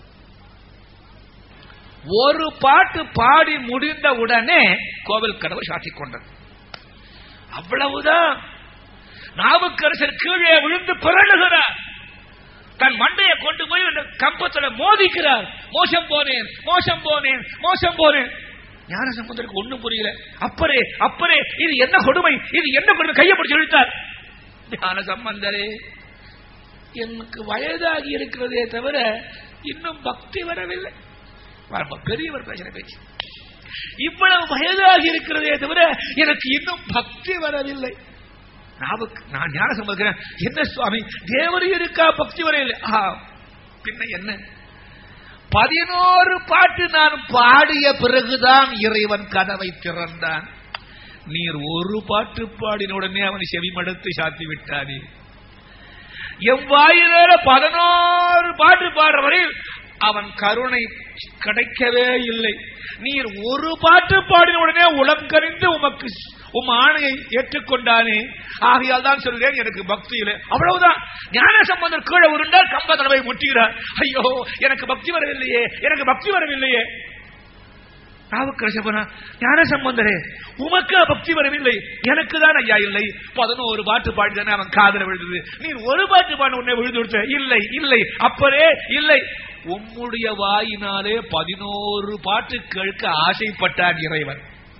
ஒரு பாட்டு பாடி முடிந்த உடனே கோவில் கதவு சாத்திக் கொண்டது அவ்வளவுதான் நாவுக்கரசர் கீழே விழுந்து பிறழுகிறார் தன் மண்டையை கொண்டு போய் அந்த கம்பத்துல மோதிக்கிறார் மோசம் போனேன் மோசம் போனேன் மோசம் போனேன் ஞான சம்பந்தருக்கு ஒண்ணும் புரியல அப்பரே அப்பரே இது என்ன கொடுமை இது என்ன கொடுமை கையை பிடிச்சு இழுத்தார் ஞான சம்பந்தரே எனக்கு வயதாகி இருக்கிறதே தவிர இன்னும் பக்தி வரவில்லை ரொம்ப பெரியவர் பேசுற பேச்சு இவ்வளவு வயதாகி இருக்கிறதே தவிர எனக்கு இன்னும் பக்தி வரவில்லை நாவுக்கு நான் ஞான சம்பந்தக்கிறேன் என்ன சுவாமி தேவரி இருக்கா பக்தி வரையில் ஆ பின்ன என்ன பதினோரு பாட்டு நான் பாடிய பிறகுதான் இறைவன் கதவை திறந்தான் நீர் ஒரு பாட்டு பாடின உடனே அவன் செவிமடுத்து சாத்தி விட்டானே என் வாயிலேற பதினோரு பாட்டு பாடுற வரையில் அவன் கருணை கிடைக்கவே இல்லை நீர் ஒரு பாட்டு பாடின உடனே உளம் கரிந்து உமக்கு உம் ஆணையை ஏற்றுக்கொண்டானே ஆகையால் தான் சொல்றேன் எனக்கு பக்தி இல்லை அவ்வளவுதான் ஞான சம்பந்தர் கீழே உருண்டார் கம்ப தடவை முட்டுகிறார் ஐயோ எனக்கு பக்தி வரவில்லையே எனக்கு பக்தி வரவில்லையே நாவுக்கரசபனா ஞான சம்பந்தரே உமக்கு பக்தி வரவில்லை எனக்கு தான் ஐயா இல்லை பதினோரு பாட்டு பாடிதானே அவன் காதல விழுந்தது நீ ஒரு பாட்டு பாடு உன்னை விழுந்து விடுத்த இல்லை இல்லை அப்பரே இல்லை உம்முடைய வாயினாலே பதினோரு பாட்டு கேட்க ஆசைப்பட்டான் இறைவன்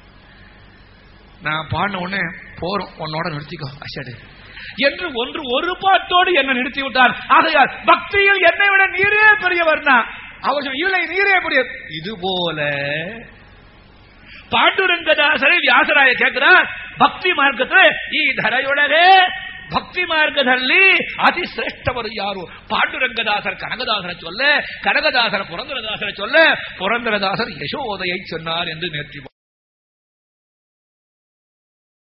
நான் பாடின உடனே போறோம் உன்னோட நிறுத்திக்கோ அஷடு என்று ஒன்று ஒரு பாட்டோடு என்ன நிறுத்தி விட்டார் ஆகையால் பக்தியில் என்னை விட நீரே பெரியவர் தான் அவர் சொன்ன, இல்லை நீரே பெரிய இது போல ಪಾಂಡುರಂಗದಾಸರೇ ವ್ಯಾಸರಾಯ ಕೇಳ್ತಾರ ಭಕ್ತಿ ಮಾರ್ಗದ ಈ ಧರೆಯೊಳಗೆ ಭಕ್ತಿ ಮಾರ್ಗದಲ್ಲಿ ಅತಿ ಶ್ರೇಷ್ಠವರು ಯಾರು ಪಾಂಡುರಂಗದಾಸರ ಕನಕದಾಸರ ಚೊಲ್ಲೆ ಕನಕದಾಸರ ಪುರಂದರದಾಸರ ಚೊಲ್ಲೆ ಪುರಂದರದಾಸர் யசோதையை சொன்னார் என்று நேற்று